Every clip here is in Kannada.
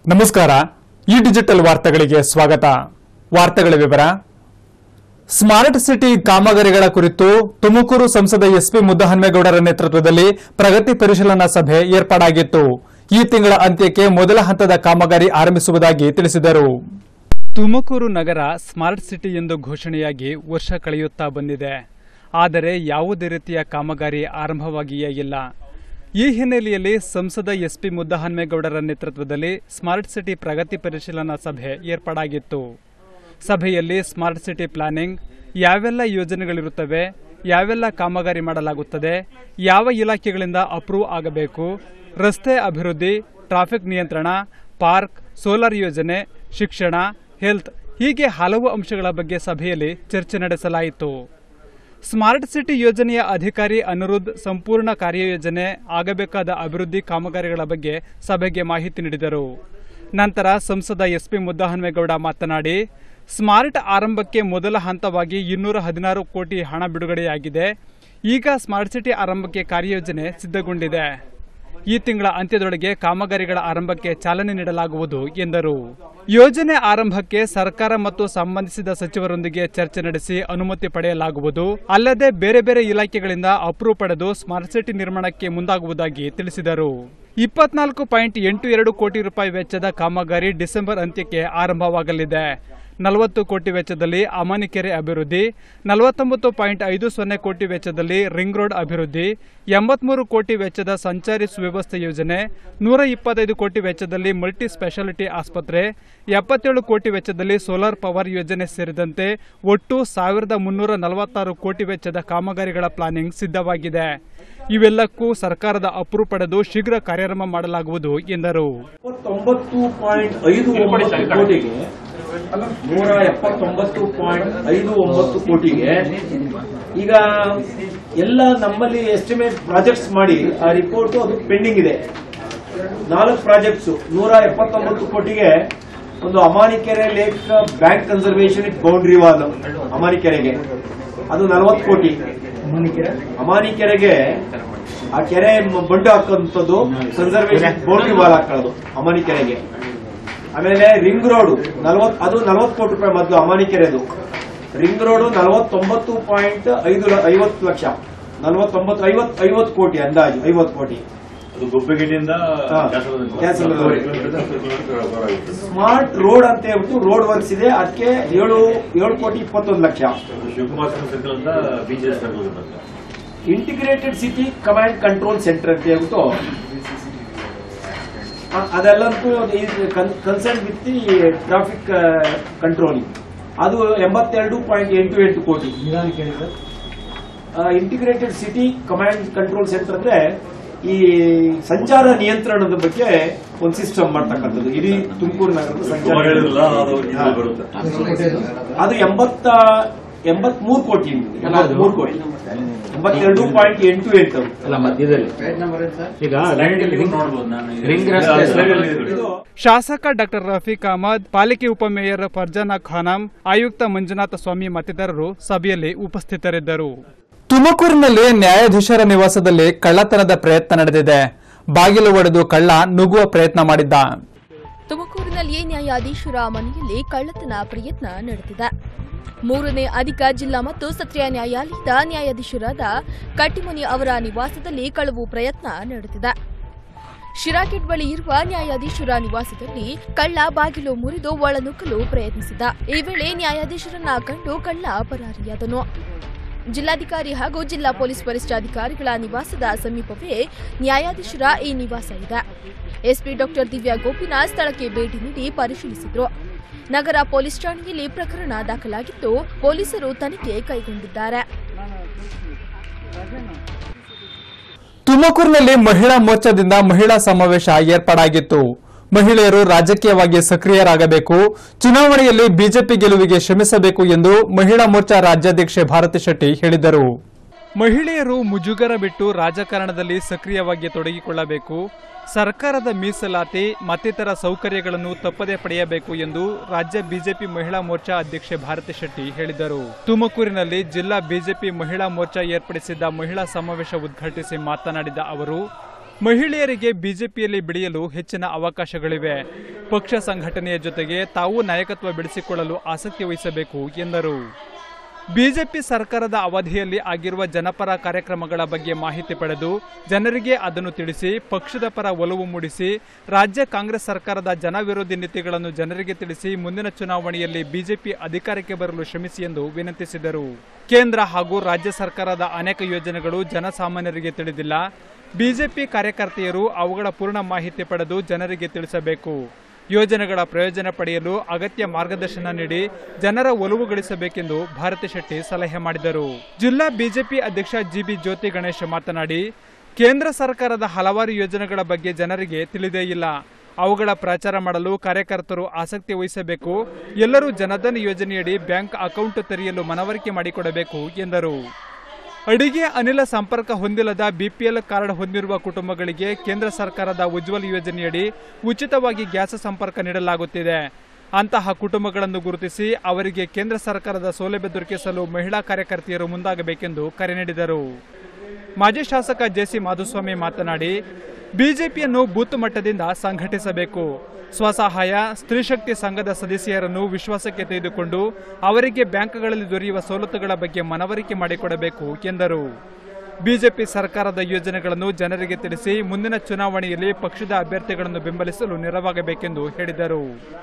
ನಮಸ್ಕಾರ ಈ ಡಿಜಿಟಲ್ ವಾರ್ತೆಗಳಿಗೆ ಸ್ವಾಗತ ವಾರ್ತೆಗಳ ವಿವರ ಸ್ಮಾರ್ಟ್ ಸಿಟಿ ಕಾಮಗಾರಿಗಳ ಕುರಿತು ತುಮಕೂರು ಸಂಸದ ಎಸ್ಪಿ ಮುದ್ದಹನ್ಮೇಗೌಡರ ನೇತೃತ್ವದಲ್ಲಿ ಪ್ರಗತಿ ಪರಿಶೀಲನಾ ಸಭೆ ಏರ್ಪಾಡಾಗಿತ್ತು ಈ ತಿಂಗಳ ಅಂತ್ಯಕ್ಕೆ ಮೊದಲ ಹಂತದ ಕಾಮಗಾರಿ ಆರಂಭಿಸುವುದಾಗಿ ತಿಳಿಸಿದರು ತುಮಕೂರು ನಗರ ಸ್ಮಾರ್ಟ್ ಸಿಟಿ ಎಂದು ಘೋಷಣೆಯಾಗಿ ವರ್ಷ ಕಳೆಯುತ್ತಾ ಬಂದಿದೆ ಆದರೆ ಯಾವುದೇ ರೀತಿಯ ಕಾಮಗಾರಿ ಆರಂಭವಾಗಿಯೇ ಇಲ್ಲ ಈ ಹಿನ್ನೆಲೆಯಲ್ಲಿ ಸಂಸದ ಎಸ್ಪಿ ಮುದ್ದಹನ್ಮೇಗೌಡರ ನೇತೃತ್ವದಲ್ಲಿ ಸ್ಮಾರ್ಟ್ ಸಿಟಿ ಪ್ರಗತಿ ಪರಿಶೀಲನಾ ಸಭೆ ಏರ್ಪಾಡಾಗಿತ್ತು ಸಭೆಯಲ್ಲಿ ಸ್ಮಾರ್ಟ್ ಸಿಟಿ ಪ್ಲಾನಿಂಗ್ ಯಾವೆಲ್ಲ ಯೋಜನೆಗಳಿರುತ್ತವೆ ಯಾವೆಲ್ಲ ಕಾಮಗಾರಿ ಮಾಡಲಾಗುತ್ತದೆ ಯಾವ ಇಲಾಖೆಗಳಿಂದ ಅಪ್ರೂವ್ ಆಗಬೇಕು ರಸ್ತೆ ಅಭಿವೃದ್ಧಿ ಟ್ರಾಫಿಕ್ ನಿಯಂತ್ರಣ ಪಾರ್ಕ್ ಸೋಲಾರ್ ಯೋಜನೆ ಶಿಕ್ಷಣ ಹೆಲ್ತ್ ಹೀಗೆ ಹಲವು ಅಂಶಗಳ ಬಗ್ಗೆ ಸಭೆಯಲ್ಲಿ ಚರ್ಚೆ ನಡೆಸಲಾಯಿತು ಸ್ಮಾರ್ಟ್ ಸಿಟಿ ಯೋಜನೆಯ ಅಧಿಕಾರಿ ಅನಿರುದ್ಧ್ ಸಂಪೂರ್ಣ ಕಾರ್ಯಯೋಜನೆ ಆಗಬೇಕಾದ ಅಭಿವೃದ್ಧಿ ಕಾಮಗಾರಿಗಳ ಬಗ್ಗೆ ಸಭೆಗೆ ಮಾಹಿತಿ ನೀಡಿದರು ನಂತರ ಸಂಸದ ಎಸ್ಪಿ ಮುದ್ದಹನ್ಮೇಗೌಡ ಮಾತನಾಡಿ ಸ್ಮಾರ್ಟ್ ಆರಂಭಕ್ಕೆ ಮೊದಲ ಹಂತವಾಗಿ ಇನ್ನೂರ ಹದಿನಾರು ಕೋಟಿ ಹಣ ಬಿಡುಗಡೆಯಾಗಿದೆ ಈಗ ಸ್ಮಾರ್ಟ್ ಸಿಟಿ ಆರಂಭಕ್ಕೆ ಕಾರ್ಯಯೋಜನೆ ಸಿದ್ಧಗೊಂಡಿದೆ ಈ ತಿಂಗಳ ಅಂತ್ಯದೊಳಗೆ ಕಾಮಗಾರಿಗಳ ಆರಂಭಕ್ಕೆ ಚಾಲನೆ ನೀಡಲಾಗುವುದು ಎಂದರು ಯೋಜನೆ ಆರಂಭಕ್ಕೆ ಸರ್ಕಾರ ಮತ್ತು ಸಂಬಂಧಿಸಿದ ಸಚಿವರೊಂದಿಗೆ ಚರ್ಚೆ ನಡೆಸಿ ಅನುಮತಿ ಪಡೆಯಲಾಗುವುದು ಅಲ್ಲದೆ ಬೇರೆ ಬೇರೆ ಇಲಾಖೆಗಳಿಂದ ಅಪ್ರೂವ್ ಪಡೆದು ಸ್ಮಾರ್ಟ್ ಸಿಟಿ ನಿರ್ಮಾಣಕ್ಕೆ ಮುಂದಾಗುವುದಾಗಿ ತಿಳಿಸಿದರು ಇಪ್ಪತ್ನಾಲ್ಕು ಪಾಯಿಂಟ್ ಎಂಟು ಎರಡು ಕೋಟಿ ರೂಪಾಯಿ ವೆಚ್ಚದ ಕಾಮಗಾರಿ ಡಿಸೆಂಬರ್ ಅಂತ್ಯಕ್ಕೆ ಆರಂಭವಾಗಲಿದೆ ನಲವತ್ತು ಕೋಟಿ ವೆಚ್ಚದಲ್ಲಿ ಅಮಾನಿಕೆರೆ ಅಭಿವೃದ್ಧಿ ನಲವತ್ತೊಂಬತ್ತು ಪಾಯಿಂಟ್ ಐದು ಸೊನ್ನೆ ಕೋಟಿ ವೆಚ್ಚದಲ್ಲಿ ರಿಂಗ್ ರೋಡ್ ಅಭಿವೃದ್ಧಿ ಎಂಬತ್ಮೂರು ಕೋಟಿ ವೆಚ್ಚದ ಸಂಚಾರಿ ಸುವ್ಯವಸ್ಥೆ ಯೋಜನೆ ನೂರ ಇಪ್ಪತ್ತೈದು ಕೋಟಿ ವೆಚ್ಚದಲ್ಲಿ ಮಲ್ಟಿ ಸ್ಪೆಷಾಲಿಟಿ ಆಸ್ಪತ್ರೆ ಎಪ್ಪತ್ತೇಳು ಕೋಟಿ ವೆಚ್ಚದಲ್ಲಿ ಸೋಲಾರ್ ಪವರ್ ಯೋಜನೆ ಸೇರಿದಂತೆ ಒಟ್ಟು ಸಾವಿರದ ಮುನ್ನೂರ ನಲವತ್ತಾರು ಕೋಟಿ ವೆಚ್ಚದ ಕಾಮಗಾರಿಗಳ ಪ್ಲಾನಿಂಗ್ ಸಿದ್ಧವಾಗಿದೆ ಇವೆಲ್ಲಕ್ಕೂ ಸರ್ಕಾರದ ಅಪ್ರೂವ್ ಪಡೆದು ಶೀಘ್ರ ಕಾರ್ಯಾರಂಭ ಮಾಡಲಾಗುವುದು ಎಂದರು ಎಪ್ಪತ್ತೊಂಬತ್ತು ಪಾಯಿಂಟ್ ಐದು ಒಂಬತ್ತು ಕೋಟಿಗೆ ನೂರ ಎಪ್ಪತ್ತೊಂಬತ್ತು ಪಾಯಿಂಟ್ ಐದು ಒಂಬತ್ತು ಕೋಟಿಗೆ ಈಗ ಎಲ್ಲ ನಮ್ಮಲ್ಲಿ ಎಸ್ಟಿಮೇಟ್ ಪ್ರಾಜೆಕ್ಟ್ಸ್ ಮಾಡಿ ಆ ರಿಪೋರ್ಟ್ ಅದು ಪೆಂಡಿಂಗ್ ಇದೆ ನಾಲ್ಕು ಪ್ರಾಜೆಕ್ಟ್ಸ್ ನೂರ ಎಪ್ಪತ್ತೊಂಬತ್ತು ಕೋಟಿಗೆ ಒಂದು Amanikere lake bank conservation boundary wall ಅಮಾನಿಕೆರೆಗೆ ಅದು ನಲವತ್ತು ಕೋಟಿ ಅಮಾನಿಕೆರೆಗೆ ಆ ಕೆರೆ ಮ- ಬಂಡು ಹಾಕುವಂಥದ್ದು ಕನ್ಸರ್ವೇಷನ್ ಬೌಂಡ್ರಿ ವಾಲ್ ಹಾಕೊಳ್ಳೋದು ಅಮಾನಿಕೆರೆಗೆ ಆಮೇಲೆ ರಿಂಗ್ ರೋಡ್ ನಲವತ್ ಅದು ನಲವತ್ತು ಕೋಟಿ ರೂಪಾಯಿ ಮೊದಲು ಅಮಾನಿಕೆರೆದು ರಿಂಗ್ ರೋಡ್ ನಲವತ್ತೊಂಬತ್ತು ಪಾಯಿಂಟ್ ಐದು ಲ- ಐವತ್ತು ಲಕ್ಷ ನಲವತ್ತೊಂಬತ್ತು ಐವತ್ತು ಐವತ್ತು ಕೋಟಿ ಅಂದಾಜು ಐವತ್ತು ಕೋಟಿ ಅದು ಗೊಬ್ಬೆಗಿನಿಂದ ಹಾ. ಕ್ಯಾನ್ಸರ್ ಸ್ಮಾರ್ಟ್ ರೋಡ್ ಅಂತ ಹೇಳ್ಬಿಟ್ಟು ರೋಡ್ ವರ್ಕ್ಸ್ ಇದೆ ಅದಕ್ಕೆ ಏಳು ಏಳು ಕೋಟಿ ಇಪ್ಪತ್ತೊಂದು ಲಕ್ಷ ಶಿವಕುಮಾರ್ ಸರ್ಕಲ್ ಅಂತ ಬಿಜೆಎಸ್ ಸರ್ಕಲ್ ಅಂತ integrated city command control centre ಅಂತ ಹೇಳ್ಬಿಟ್ಟು ಅ- ಅದೆಲ್ಲಂತೂ concern with the traffic controlling ಅದು ಎಂಬತ್ತೆರಡು ಪಾಯಿಂಟ್ ಎಂಟು ಎಂಟು ಕೋಟಿ integrated city command control centre ಅಂದ್ರೆ ಈ ಸಂಚಾರ ನಿಯಂತ್ರಣದ ಬಗ್ಗೆ ಒಂದು ಸಿಸ್ಟಮ್ ಮಾಡ್ತಕ್ಕಂಥದ್ದು ಇಡೀ ತುಮಕೂರು ನಗರದ ಸಂಚಾರ ಶಿವಕುಮಾರ್ ಹೇಳಿದ್ರಲ್ಲ ಅದು ಹಾ. ಇದು ಬರುತ್ತೆ ಅದು ಎಂಬತ್ತ ಎಂಬತ್ಮೂರು ಕೋಟಿ ಎಂಬತ್ಮೂರು ಕೋಟಿ ಎಂಬತ್ತೆರಡು ಪಾಯಿಂಟ್ ಎಂಟು ಎಂಟು ಅಲ್ಲ ಮಧ್ಯದಲ್ಲಿ ಈಗ ನೋಡ್ಬೋದು ನಾನು ರಿಂಗ್ ರಸ್ತೆ slide ಅಲ್ಲಿ ಇದೆ. ಇದು ಶಾಸಕ ಡಾಕ್ಟರ್ ರಫೀಕ್ ಅಹಮದ್ ಪಾಲಿಕೆ ಉಪಮೇಯರ್ ಫರ್ಜಾನಾ ಖಾನಂ ಆಯುಕ್ತ ಮಂಜುನಾಥ ಸ್ವಾಮಿ ಮತ್ತಿತರರು ಸಭೆಯಲ್ಲಿ ಉಪಸ್ಥಿತರಿದ್ದರು ತುಮಕೂರಿನಲ್ಲಿ ನ್ಯಾಯಾಧೀಶರ ನಿವಾಸದಲ್ಲಿ ಕಳ್ಳತನದ ಪ್ರಯತ್ನ ನಡೆದಿದೆ ಬಾಗಿಲು ಒಡೆದು ಕಳ್ಳ ನುಗ್ಗುವ ಪ್ರಯತ್ನ ಮಾಡಿದ್ದ ತುಮಕೂರಿನಲ್ಲಿಯೇ ನ್ಯಾಯಾಧೀಶರ ಮನೆಯಲ್ಲಿ ಕಳ್ಳತನ ಪ್ರಯತ್ನ ನಡೆದಿದೆ ಮೂರನೇ ಅಧಿಕ ಜಿಲ್ಲಾ ಮತ್ತು ಸತ್ರ ನ್ಯಾಯಾಲಯದ ನ್ಯಾಯಾಧೀಶರಾದ ಕಟ್ಟಿಮನಿ ಅವರ ನಿವಾಸದಲ್ಲಿ ಕಳವು ಪ್ರಯತ್ನ ನಡೆದಿದೆ ಶಿರಾಕೆಟ್ ಬಳಿ ಇರುವ ನ್ಯಾಯಾಧೀಶರ ನಿವಾಸದಲ್ಲಿ ಕಳ್ಳ ಬಾಗಿಲು ಮುರಿದು ಒಳನುಗ್ಗಲು ಪ್ರಯತ್ನಿಸಿದ ಈ ವೇಳೆ ನ್ಯಾಯಾಧೀಶರನ್ನ ಕಂಡು ಕಳ್ಳ ಪರಾರಿಯಾದನು ಜಿಲ್ಲಾಧಿಕಾರಿ ಹಾಗೂ ಜಿಲ್ಲಾ ಪೊಲೀಸ್ ವರಿಷ್ಠಾಧಿಕಾರಿಗಳ ನಿವಾಸದ ಸಮೀಪವೇ ನ್ಯಾಯಾಧೀಶರ ಈ ನಿವಾಸ ಇದೆ ಎಸ್ಪಿ ಡಾಕ್ಟರ್ ದಿವ್ಯಾ ಗೋಪಿನಾಥ್ ಸ್ಥಳಕ್ಕೆ ಭೇಟಿ ನೀಡಿ ಪರಿಶೀಲಿಸಿದ್ರು ನಗರ ಪೊಲೀಸ್ ಠಾಣೆಯಲ್ಲಿ ಪ್ರಕರಣ ದಾಖಲಾಗಿದ್ದು ಪೊಲೀಸರು ತನಿಖೆ ಕೈಗೊಂಡಿದ್ದಾರೆ ತುಮಕೂರಿನಲ್ಲಿ ಮಹಿಳಾ ಮೋರ್ಚಾದಿಂದ ಮಹಿಳಾ ಸಮಾವೇಶ ಏರ್ಪಾಡಾಗಿತ್ತು ಮಹಿಳೆಯರು ರಾಜಕೀಯವಾಗಿ ಸಕ್ರಿಯರಾಗಬೇಕು ಚುನಾವಣೆಯಲ್ಲಿ ಬಿಜೆಪಿ ಗೆಲುವಿಗೆ ಶ್ರಮಿಸಬೇಕು ಎಂದು ಮಹಿಳಾ ಮೋರ್ಚಾ ರಾಜ್ಯಾಧ್ಯಕ್ಷೆ ಭಾರತಿ ಶೆಟ್ಟಿ ಹೇಳಿದರು ಮಹಿಳೆಯರು ಮುಜುಗರ ಬಿಟ್ಟು ರಾಜಕಾರಣದಲ್ಲಿ ಸಕ್ರಿಯವಾಗಿ ತೊಡಗಿಕೊಳ್ಳಬೇಕು ಸರ್ಕಾರದ ಮೀಸಲಾತಿ ಮತ್ತಿತರ ಸೌಕರ್ಯಗಳನ್ನು ತಪ್ಪದೇ ಪಡೆಯಬೇಕು ಎಂದು ರಾಜ್ಯ ಬಿಜೆಪಿ ಮಹಿಳಾ ಮೋರ್ಚಾ ಅಧ್ಯಕ್ಷೆ ಭಾರತಿ ಶೆಟ್ಟಿ ಹೇಳಿದರು ತುಮಕೂರಿನಲ್ಲಿ ಜಿಲ್ಲಾ ಬಿಜೆಪಿ ಮಹಿಳಾ ಮೋರ್ಚಾ ಏರ್ಪಡಿಸಿದ್ದ ಮಹಿಳಾ ಸಮಾವೇಶ ಉದ್ಘಾಟಿಸಿ ಮಾತನಾಡಿದ ಅವರು ಮಹಿಳೆಯರಿಗೆ ಬಿಜೆಪಿಯಲ್ಲಿ ಬೆಳೆಯಲು ಹೆಚ್ಚಿನ ಅವಕಾಶಗಳಿವೆ ಪಕ್ಷ ಸಂಘಟನೆಯ ಜೊತೆಗೆ ತಾವು ನಾಯಕತ್ವ ಬೆಳೆಸಿಕೊಳ್ಳಲು ಆಸಕ್ತಿ ವಹಿಸಬೇಕು ಎಂದರು ಬಿಜೆಪಿ ಸರ್ಕಾರದ ಅವಧಿಯಲ್ಲಿ ಆಗಿರುವ ಜನಪರ ಕಾರ್ಯಕ್ರಮಗಳ ಬಗ್ಗೆ ಮಾಹಿತಿ ಪಡೆದು ಜನರಿಗೆ ಅದನ್ನು ತಿಳಿಸಿ ಪಕ್ಷದ ಪರ ಒಲವು ಮೂಡಿಸಿ ರಾಜ್ಯ ಕಾಂಗ್ರೆಸ್ ಸರ್ಕಾರದ ಜನವಿರೋಧಿ ನೀತಿಗಳನ್ನು ಜನರಿಗೆ ತಿಳಿಸಿ ಮುಂದಿನ ಚುನಾವಣೆಯಲ್ಲಿ ಬಿಜೆಪಿ ಅಧಿಕಾರಕ್ಕೆ ಬರಲು ಶ್ರಮಿಸಿ ಎಂದು ವಿನಂತಿಸಿದರು ಕೇಂದ್ರ ಹಾಗೂ ರಾಜ್ಯ ಸರ್ಕಾರದ ಅನೇಕ ಯೋಜನೆಗಳು ಜನಸಾಮಾನ್ಯರಿಗೆ ತಿಳಿದಿಲ್ಲ ಬಿಜೆಪಿ ಕಾರ್ಯಕರ್ತೆಯರು ಅವುಗಳ ಪೂರ್ಣ ಮಾಹಿತಿ ಪಡೆದು ಜನರಿಗೆ ತಿಳಿಸಬೇಕು ಯೋಜನೆಗಳ ಪ್ರಯೋಜನ ಪಡೆಯಲು ಅಗತ್ಯ ಮಾರ್ಗದರ್ಶನ ನೀಡಿ ಜನರ ಒಲವು ಗಳಿಸಬೇಕೆಂದು ಭಾರತಿ ಶೆಟ್ಟಿ ಸಲಹೆ ಮಾಡಿದರು ಜಿಲ್ಲಾ ಬಿಜೆಪಿ ಅಧ್ಯಕ್ಷ ಜಿಬಿ ಜ್ಯೋತಿ ಗಣೇಶ್ ಮಾತನಾಡಿ ಕೇಂದ್ರ ಸರ್ಕಾರದ ಹಲವಾರು ಯೋಜನೆಗಳ ಬಗ್ಗೆ ಜನರಿಗೆ ತಿಳಿದೇ ಇಲ್ಲ ಅವುಗಳ ಪ್ರಚಾರ ಮಾಡಲು ಕಾರ್ಯಕರ್ತರು ಆಸಕ್ತಿ ವಹಿಸಬೇಕು ಎಲ್ಲರೂ ಜನಧನ್ ಯೋಜನೆಯಡಿ ಬ್ಯಾಂಕ್ ಅಕೌಂಟ್ ತೆರೆಯಲು ಮನವರಿಕೆ ಮಾಡಿಕೊಡಬೇಕು ಎಂದರು ಅಡಿಗೆ ಅನಿಲ ಸಂಪರ್ಕ ಹೊಂದಿಲ್ಲದ ಬಿಪಿಎಲ್ ಕಾರ್ಡ್ ಹೊಂದಿರುವ ಕುಟುಂಬಗಳಿಗೆ ಕೇಂದ್ರ ಸರ್ಕಾರದ ಉಜ್ವಲ್ ಯೋಜನೆಯಡಿ ಉಚಿತವಾಗಿ ಗ್ಯಾಸ್ ಸಂಪರ್ಕ ನೀಡಲಾಗುತ್ತಿದೆ ಅಂತಹ ಕುಟುಂಬಗಳನ್ನು ಗುರುತಿಸಿ ಅವರಿಗೆ ಕೇಂದ್ರ ಸರ್ಕಾರದ ಸೌಲಭ್ಯ ದೊರಕಿಸಲು ಮಹಿಳಾ ಕಾರ್ಯಕರ್ತೆಯರು ಮುಂದಾಗಬೇಕೆಂದು ಕರೆ ನೀಡಿದರು ಮಾಜಿ ಶಾಸಕ ಜೆಸಿ ಮಾಧುಸ್ವಾಮಿ ಮಾತನಾಡಿ ಬಿಜೆಪಿಯನ್ನು ಬೂತ್ ಮಟ್ಟದಿಂದ ಸಂಘಟಿಸಬೇಕು ಸ್ವಸಹಾಯ ಸ್ತ್ರೀಶಕ್ತಿ ಸಂಘದ ಸದಸ್ಯರನ್ನು ವಿಶ್ವಾಸಕ್ಕೆ ತೆಗೆದುಕೊಂಡು ಅವರಿಗೆ ಬ್ಯಾಂಕ್ಗಳಲ್ಲಿ ದೊರೆಯುವ ಸವಲತ್ತುಗಳ ಬಗ್ಗೆ ಮನವರಿಕೆ ಮಾಡಿಕೊಡಬೇಕು ಎಂದರು ಬಿಜೆಪಿ ಸರ್ಕಾರದ ಯೋಜನೆಗಳನ್ನು ಜನರಿಗೆ ತಿಳಿಸಿ ಮುಂದಿನ ಚುನಾವಣೆಯಲ್ಲಿ ಪಕ್ಷದ ಅಭ್ಯರ್ಥಿಗಳನ್ನು ಬೆಂಬಲಿಸಲು ನೆರವಾಗಬೇಕೆಂದು ಹೇಳಿದರು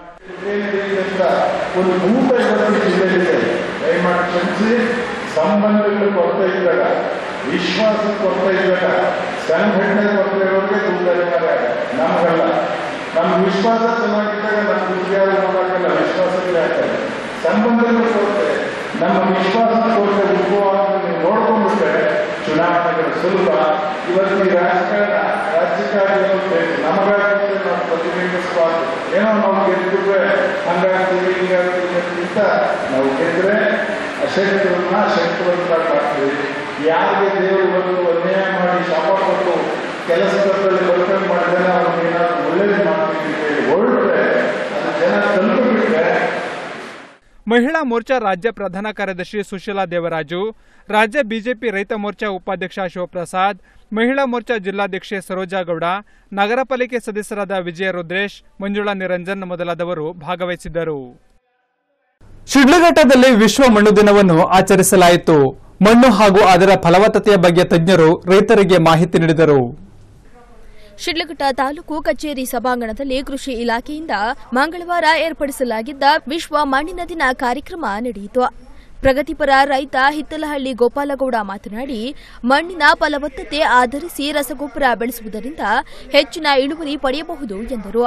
ಅಂತ ಒಂದು ನೂಟ ಐವತ್ತು ಜಿಲ್ಲೆಗಳಿದೆ ದಯಮಾಡಿ ಕ್ಷಮಿಸಿ ಸಂಬಂಧಗಳು ಕೊರತೆ ಇದ್ದಾಗ ವಿಶ್ವಾಸ ಕೊರತೆ ಇದ್ದಾಗ ಸಂಘಟನೆ ಕೊರತೆ ಇರೋರಿಗೆ ದುಡ್ಡಾರೆ ನಮಗಲ್ಲ ನಮ್ಮ ವಿಶ್ವಾಸ ಚೆನ್ನಾಗಿದ್ದಾಗ ನಮ್ಮ ದುಡ್ಡು ಮಾಡೋಕ್ಕಲ್ಲ ವಿಶ್ವಾಸಗಳೇ ಆಗ್ತದೆ ಸಂಬಂಧಗಳು ಕೊರತೆ ನಮ್ಮ ವಿಶ್ವಾಸ ಕೊರತೆ ಉದ್ಭವವನ್ನು ನೀವು ನೋಡ್ಕೊಂಡ್ಬಿಟ್ರೆ ಚುನಾವಣೆಗಳು ಸುಲಭ ಇವತ್ತು ಈ ರಾಜಕಾರಣ ರಾಜಕಾರಣಿಗಳು ಬೇಕು ನಮಗಾಗುತ್ತೆ ನಾವು ಪ್ರತಿಬಿಂಬಿಸಬಾರ್ದು ಏನೋ ನಾವು ಗೆದ್ದಿದ್ರೆ ಹಂಗಾಗ್ತೀವಿ ಹಿಂಗಾಗ್ತೀವಿ ಅಂತ ನಾವು ಗೆದ್ರೆ ಅಶಕ್ತರನ್ನ ಶಕ್ತಿವಂತ ಮಾಡ್ತೀವಿ ಯಾರಿಗೆ ದೇವರು ಬಂದು ಅನ್ಯಾಯ ಮಾಡಿ ಶಾಪ ಕೊಟ್ಟು ಕೆಲಸದಲ್ಲಿ ಬರ್ಕೊಂಡು ಮಾಡಿದ್ರೆ ಅವ್ರಿಗೆ ಏನಾದ್ರು ಒಳ್ಳೇದು ಮಾಡ್ತೀವಿ ಅಂತ ಹೇಳಿ ಹೊರಟ್ರೆ ಅದು ಜನ ತಲುಪಿಬಿಟ್ರೆ ಮಹಿಳಾ ಮೋರ್ಚಾ ರಾಜ್ಯ ಪ್ರಧಾನ ಕಾರ್ಯದರ್ಶಿ ಸುಶೀಲಾ ದೇವರಾಜು ರಾಜ್ಯ ಬಿಜೆಪಿ ರೈತ ಮೋರ್ಚಾ ಉಪಾಧ್ಯಕ್ಷ ಶಿವಪ್ರಸಾದ್ ಮಹಿಳಾ ಮೋರ್ಚಾ ಜಿಲ್ಲಾಧ್ಯಕ್ಷೆ ಸರೋಜಾ ಗೌಡ ನಗರ ಪಾಲಿಕೆ ಸದಸ್ಯರಾದ ವಿಜಯ ರುದ್ರೇಶ್ ಮಂಜುಳಾ ನಿರಂಜನ್ ಮೊದಲಾದವರು ಭಾಗವಹಿಸಿದ್ದರು ಶಿಡ್ಲಘಟ್ಟದಲ್ಲಿ ವಿಶ್ವ ಮಣ್ಣು ದಿನವನ್ನು ಆಚರಿಸಲಾಯಿತು ಮಣ್ಣು ಹಾಗೂ ಅದರ ಫಲವತ್ತತೆಯ ಬಗ್ಗೆ ತಜ್ಞರು ರೈತರಿಗೆ ಮಾಹಿತಿ ನೀಡಿದರು ಶಿಡ್ಲಘಟ್ಟ ತಾಲೂಕು ಕಚೇರಿ ಸಭಾಂಗಣದಲ್ಲಿ ಕೃಷಿ ಇಲಾಖೆಯಿಂದ ಮಂಗಳವಾರ ಏರ್ಪಡಿಸಲಾಗಿದ್ದ ವಿಶ್ವ ಮಣ್ಣಿನ ದಿನ ಕಾರ್ಯಕ್ರಮ ನಡೆಯಿತು ಪ್ರಗತಿಪರ ರೈತ ಹಿತ್ತಲಹಳ್ಳಿ ಗೋಪಾಲಗೌಡ ಮಾತನಾಡಿ ಮಣ್ಣಿನ ಫಲವತ್ತತೆ ಆಧರಿಸಿ ರಸಗೊಬ್ಬರ ಬೆಳೆಸುವುದರಿಂದ ಹೆಚ್ಚಿನ ಇಳುವರಿ ಪಡೆಯಬಹುದು ಎಂದರು